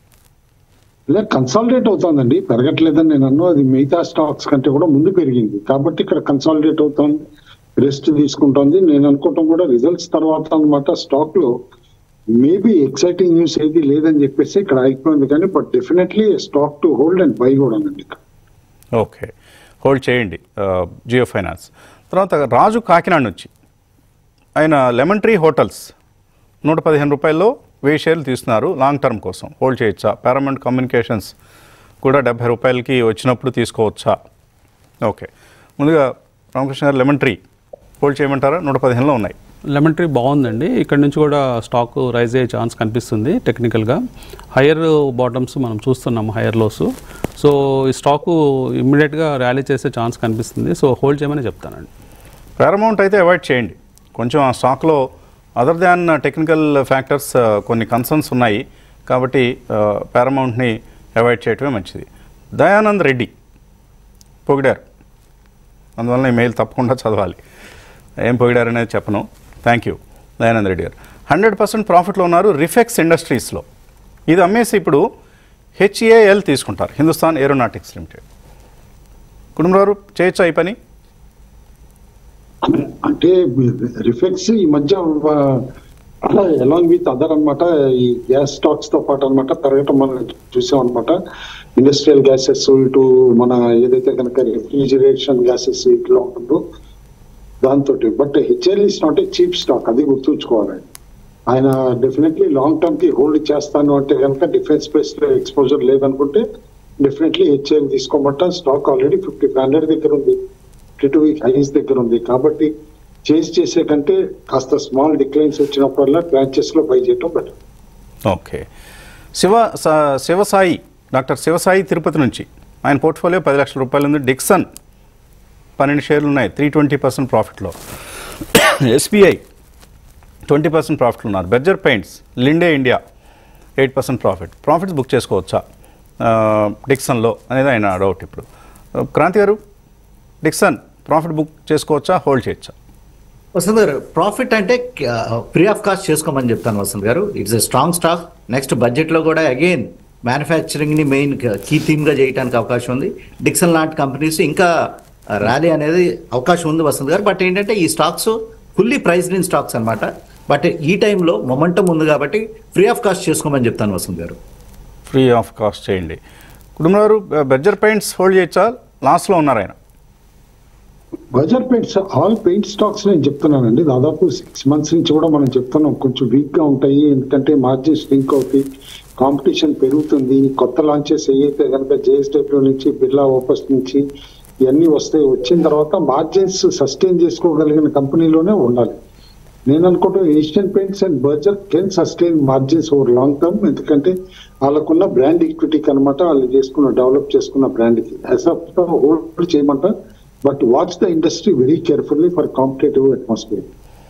ఇలా కన్సాలిడేట్ అవుతుందండి పెరగట్లేదని నేను అన్ను అది మిగతా స్టాక్స్ కంటే కూడా ముందు పెరిగింది కాబట్టి ఇక్కడ కన్సాలిడేట్ అవుతుంది రెస్ట్ తీసుకుంటుంది నేను అనుకోవటం కూడా రిజల్ట్స్ తర్వాత అన్నమాట స్టాక్ లో మేబీ ఎక్సైటింగ్ న్యూస్ ఏది లేదని చెప్పేసి ఇక్కడ అయిపోయింది కానీ but definitely stock to hold and buy కూడా అండి ఓకే హోల్డ్ చేయండి ఆ, జియో ఫైనాన్స్ తర్వాత రాజు కాకినాడ నుంచి ఆయన లెమన్ ట్రీ హోటల్స్ నూట పదిహేను రూపాయల్లో వెయ్యి షేర్లు తీస్తున్నారు లాంగ్ టర్మ్ కోసం హోల్డ్ చేయొచ్చా పారామౌంట్ కమ్యూనికేషన్స్ కూడా డెబ్బై రూపాయలకి వచ్చినప్పుడు తీసుకోవచ్చా ఓకే ముందుగా రామకృష్ణ గారు లెమన్ ట్రీ హోల్డ్ చేయమంటారా నూట పదిహేనులో ఉన్నాయి లెమన్ ట్రీ బాగుందండి ఇక్కడ నుంచి కూడా స్టాక్ రైజ్ అయ్యే ఛాన్స్ కనిపిస్తుంది టెక్నికల్గా హయ్యర్ బాటమ్స్ మనం చూస్తున్నాము హయ్యర్ లోస్ సో ఈ స్టాకు ఇమ్మీడియట్గా ర్యాలీ చేసే ఛాన్స్ కనిపిస్తుంది సో హోల్డ్ చేయమని చెప్తానండి పారామౌంట్ అయితే అవాయిడ్ చేయండి కొంచెం ఆ స్టాక్లో అదర్ దాన్ టెక్నికల్ ఫ్యాక్టర్స్ కొన్ని కన్సర్న్స్ ఉన్నాయి కాబట్టి పారామౌంట్ని అవాయిడ్ చేయటమే మంచిది దయానంద్ రెడ్డి పొగిడారు అందువల్ల ఈ మెయిల్ తప్పకుండా చదవాలి ఏం పొగిడారు అనేది చెప్పను థ్యాంక్ యూ దయానంద్ రెడ్డి గారు హండ్రెడ్ పర్సెంట్ ప్రాఫిట్లో ఉన్నారు రిఫెక్స్ ఇండస్ట్రీస్లో ఇది అమ్మేసి ఇప్పుడు హెచ్ఏఎల్ తీసుకుంటారు హిందుస్థాన్ ఏరోనాటిక్స్ లిమిటెడ్ కుటుంబారు చేయొచ్చా ఈ పని అంటే రిఫెక్స్ ఈ మధ్య అలా అలాంగ్ విత్ అదర్ అన్నమాట ఈ గ్యాస్ స్టాక్స్ తో పాటు అన్నమాట పెరగటం మనం చూసాం అనమాట ఇండస్ట్రియల్ గ్యాసెస్ ఇటు మన ఏదైతే కనుక రిఫ్రిజిరేషన్ గ్యాసెస్ ఇట్లా ఉంటుందో దాంతో but HAL is not a cheap stock అది గుర్తుంచుకోవాలి ఆయన డెఫినెట్లీ లాంగ్ టర్మ్ కి హోల్డ్ చేస్తాను అంటే కనుక డిఫెన్స్ స్పేస్ లో ఎక్స్పోజర్ లేదనుకుంటే డెఫినెట్లీ హెచ్ఎల్ తీసుకోమంట stock already fifty five hundred దగ్గర ఉంది ఫిఫ్టీ టూ వీక్ హైస్ దగ్గర ఉంది కాబట్టి చేంజ్ చేసే కంటే కాస్త స్మాల్ డిక్లైన్స్ వచ్చినప్పుడల్లా బ్రాంచెస్ లో బై చేయటం బెటర్ ఓకే శివ సా- శివసాయి డాక్టర్ శివసాయి తిరుపతి నుంచి ఆయన పోర్ట్ఫోలియో పది లక్షల రూపాయలు ఉంది డిక్సన్ పన్నెండు షేర్లు ఉన్నాయి త్రీ ట్వంటీ పర్సెంట్ ప్రాఫిట్లో ఎస్బీఐ ట్వంటీ పర్సెంట్ ప్రాఫిట్లు ఉన్నారు Berger Paints Linde India eight percent profit profits book చేసుకోవచ్చా ఆ, డిక్సన్లో అనేది ఆయన డౌట్ ఇప్పుడు ఆ, క్రాంతి గారు డిక్సన్ ప్రాఫిట్ బుక్ చేసుకోవచ్చా హోల్డ్ చేయొచ్చా వసంత్ గారు ప్రాఫిట్ అంటే ఫ్రీ ఆఫ్ కాస్ట్ చేసుకోమని చెప్తాను వసంత్ గారు it's a strong stock next budget లో కూడా అగైన్ మ్యానుఫ్యాక్చరింగ్ ని మెయిన్ కీ థీమ్ గా చేయడానికి అవకాశం ఉంది డిక్సన్ లాంటి కంపెనీస్ ఇంకా ర్యాలీ అనేది అవకాశం ఉంది వసంత్ గారు బట్ ఏంటంటే ఈ stocks fully priced in stocks అన్నమాట బట్ ఈ టైంలో మొమెంటం ఉంది కాబట్టి ఫ్రీ ఆఫ్ కాస్ట్ చేసుకోమని చెప్తాను వసంత్ గారు ఫ్రీ ఆఫ్ కాస్ట్ చేయండి కుటుంబ గారు బెర్జర్ పెయింట్స్ హోల్డ్ చేయొచ్చా లాస్ట్లో ఉన్నారు ఆయన Berger paints all paint stocks నేను చెప్తున్నానండి దాదాపు సిక్స్ మంత్స్ నుంచి కూడా మనం చెప్తున్నాం కొంచెం వీక్ గా ఉంటాయి ఎందుకంటే మార్జిన్స్ లింక్ అవుతాయి కాంపిటీషన్ పెరుగుతుంది కొత్త లాంచెస్ ఏవైతే కనుక జేఎస్డబ్ల్యూ నుంచి బిర్లా ఓపస్ నుంచి ఇవన్నీ వస్తాయి వచ్చిన తర్వాత మార్జిన్స్ సస్టైన్ చేసుకోగలిగిన కంపెనీలోనే ఉండాలి నేను అనుకుంటా Asian Paints and Berger can sustain margins over long term ఎందుకంటే వాళ్ళకున్న బ్రాండ్ ఈక్విటీకి అనమాట వాళ్ళు చేసుకున్న డెవలప్ చేసుకున్న బ్రాండ్కి యాజ్ ఆఫ్ హోల్డ్ చేయమంట but watch the industry very carefully for competitive atmosphere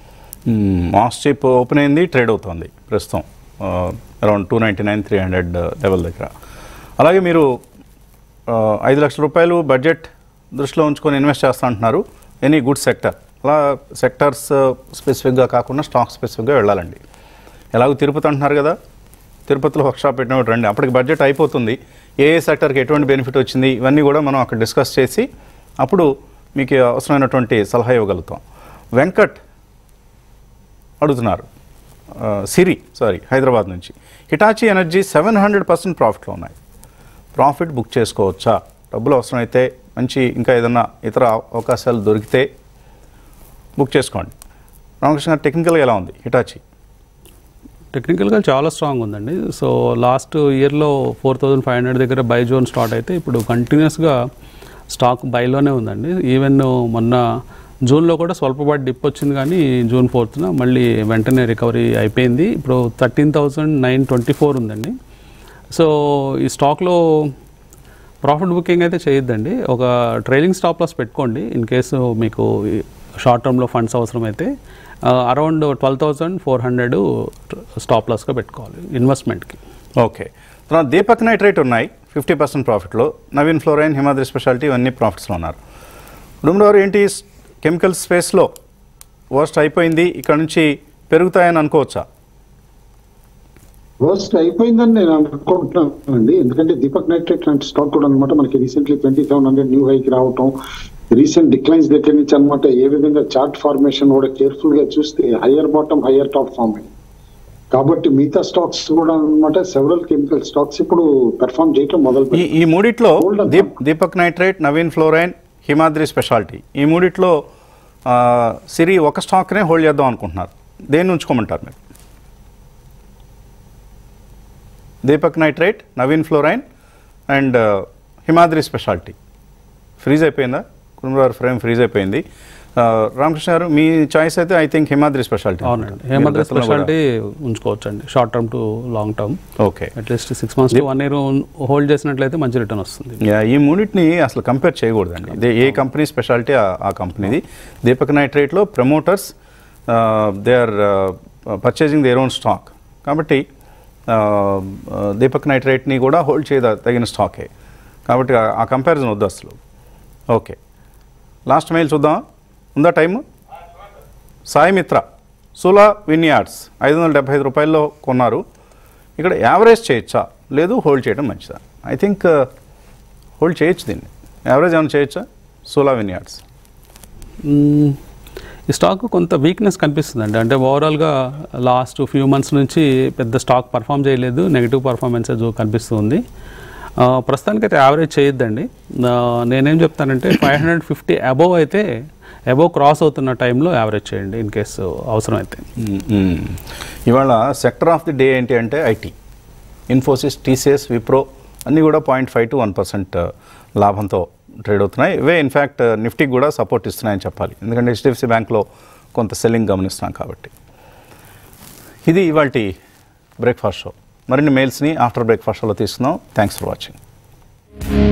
MosChip open అయింది ట్రేడ్ అవుతుంది ప్రస్తుతం around two ninety nine three hundred level దగ్గర అలాగే మీరు ఆ, ఐదు లక్షల రూపాయలు బడ్జెట్ దృష్టిలో ఉంచుకొని ఇన్వెస్ట్ చేస్తా అంటున్నారు ఎనీ గుడ్ సెక్టర్ అలా సెక్టర్స్ స్పెసిఫిక్గా కాకుండా స్టాక్ స్పెసిఫిక్గా వెళ్ళాలండి ఎలాగో తిరుపతి అంటున్నారు కదా తిరుపతిలో వర్క్ షాప్ పెట్టినప్పుడు రండి అప్పటికి బడ్జెట్ అయిపోతుంది ఏ ఏ సెక్టర్కి ఎటువంటి బెనిఫిట్ వచ్చింది ఇవన్నీ కూడా మనం అక్కడ డిస్కస్ చేసి అప్పుడు మీకు అవసరమైనటువంటి సలహా ఇవ్వగలుగుతాం వెంకట్ అడుగుతున్నారు ఆ, సిరి సారీ హైదరాబాద్ నుంచి Hitachi Energy seven hundred percent ప్రాఫిట్లో ఉన్నాయి ప్రాఫిట్ బుక్ చేసుకోవచ్చా డబ్బులు అవసరమైతే మంచి ఇంకా ఏదైనా ఇతర అవకాశాలు దొరికితే బుక్ చేసుకోండి రామకృష్ణ గారు టెక్నికల్గా ఎలా ఉంది హిటాచీ టెక్నికల్గా చాలా స్ట్రాంగ్ ఉందండి సో లాస్ట్ ఇయర్లో ఫోర్ థౌజండ్ ఫైవ్ హండ్రెడ్ దగ్గర బై జోన్ స్టార్ట్ అయితే ఇప్పుడు కంటిన్యూస్గా స్టాక్ బైలోనే ఉందండి ఈవెన్ మొన్న జూన్లో కూడా స్వల్పపాటి డిప్ వచ్చింది కానీ జూన్ ఫోర్త్న మళ్ళీ వెంటనే రికవరీ అయిపోయింది ఇప్పుడు thirteen thousand nine twenty four ఉందండి సో ఈ స్టాక్లో ప్రాఫిట్ బుకింగ్ అయితే చేయొద్దండి ఒక ట్రైలింగ్ స్టాప్ లాస్ పెట్టుకోండి ఇన్ కేసు మీకు షార్ట్ టర్మ్లో ఫండ్స్ అవసరమైతే around twelve thousand four hundred stop లాస్గా పెట్టుకోవాలి ఇన్వెస్ట్మెంట్కి ఓకే తర్వాత దీపక్ నైట్రేట్ ఉన్నాయి ఫిఫ్టీ పర్సెంట్ ప్రాఫిట్లో నవీన్ ఫ్లోరైన్ హిమాద్రి స్పెషాలిటీ ఇవన్నీ ప్రాఫిట్స్లో ఉన్నారు కుటుంబంలో ఏంటి కెమికల్ స్పేస్లో వర్స్ట్ అయిపోయింది ఇక్కడ నుంచి పెరుగుతాయని అనుకోవచ్చా వర్స్ట్ అయిపోయిందని నేను అనుకుంటున్నానండి ఎందుకంటే దీపక్ నైట్రేట్ లాంటి స్టాక్ కూడా అనమాట మనకి recently twenty seven hundred new హైకి రావటం రీసెంట్ డిక్లైన్స్ దగ్గర నుంచి అనమాట ఏ విధంగా చార్ట్ ఫార్మేషన్ కూడా కేర్ఫుల్ గా చూస్తే higher bottom higher top form అయింది కాబట్టి మిగతా స్టాక్స్ కూడా అనమాట సెవరల్ కెమికల్ స్టాక్స్ ఇప్పుడు పెర్ఫామ్ చేయటం మొదలు ఈ ఈ మూడిట్లో దీప్ Deepak Nitrate Navin Fluorine Himadri Speciality ఈ మూడిట్లో ఆ, సిరి ఒక స్టాక్నే హోల్డ్ చేద్దాం అనుకుంటున్నారు దేన్ని ఉంచుకోమంటారు మీరు Deepak Nitrate Navin Fluorine and Himadri Speciality freeze అయిపోయిందా కుటుంబారు ఫ్రేమ్ ఫ్రీజ్ అయిపోయింది ఆ, రామకృష్ణ గారు మీ చాయిస్ అయితే ఐ థింక్ హిమాద్రి స్పెషాలిటీ అవునండి హేమంత్ స్పెషాలిటీ ఉంచుకోవచ్చండి short term to long term okay at least six months to one year hold చేసినట్లయితే మంచి రిటర్న్ వస్తుంది యా, ఈ మూడింటిని అసలు కంపేర్ చేయకూడదండి ఇదే ఏ కంపెనీ స్పెషాలిటీ ఆ- ఆ కంపెనీది దీపక్ నైట్రేట్లో promoters they are purchasing their own stock కాబట్టి ఆ, ఆ, దీపక్ నైట్రేట్ని కూడా హోల్డ్ చేయ తగిన స్టాకే కాబట్టి ఆ- ఆ కంపారిజన్ వద్దు అసలు ఓకే లాస్ట్ మెయిల్ చూద్దాం ఉందా టైము సాయి మిత్ర సూలా విన్యార్డ్స్ ఐదు వందల డెబ్బై ఐదు రూపాయల్లో కొన్నారు ఇక్కడ యావరేజ్ చేయొచ్చా లేదు హోల్డ్ చేయడం మంచిదా ఐ థింక్ హోల్డ్ చేయొచ్చు దీన్ని యావరేజ్ ఏమైనా చేయొచ్చా సోలా విన్యార్డ్స్ మ్మ్. ఈ స్టాక్ కొంత వీక్నెస్ కనిపిస్తుందండి అంటే ఓవరాల్గా లాస్ట్ ఫ్యూ మంత్స్ నుంచి పెద్ద స్టాక్ పర్ఫామ్ చేయలేదు నెగిటివ్ పర్ఫార్మెన్స్ కనిపిస్తుంది ఆ, ప్రస్తుతానికైతే యావరేజ్ చేయొద్దండి ఆ, నేనేం చెప్తానంటే ఫైవ్ హండ్రెడ్ ఫిఫ్టీ అబోవ్ అయితే అబోవ్ క్రాస్ అవుతున్న టైంలో యావరేజ్ చేయండి ఇన్ కేసు అవసరం అయితే మ్మ్. ఇవాళ సెక్టర్ ఆఫ్ ది డే ఏంటి అంటే ఐటీ ఇన్ఫోసిస్ టీసీఎస్ విప్రో అన్నీ కూడా point five to one percent లాభంతో ట్రేడ్ అవుతున్నాయి ఇవే ఇన్ఫ్యాక్ట్ నిఫ్టీకి కూడా సపోర్ట్ ఇస్తున్నాయని చెప్పాలి ఎందుకంటే హెచ్డిఎఫ్సి బ్యాంక్లో కొంత సెల్లింగ్ గమనిస్తున్నాం కాబట్టి ఇది ఇవాళ బ్రేక్ఫాస్ట్ షో మరిన్ని మెయిల్స్ని ఆఫ్టర్ బ్రేక్ఫాస్ట్ షోలో తీసుకుందాం థ్యాంక్స్ ఫర్ వాచింగ్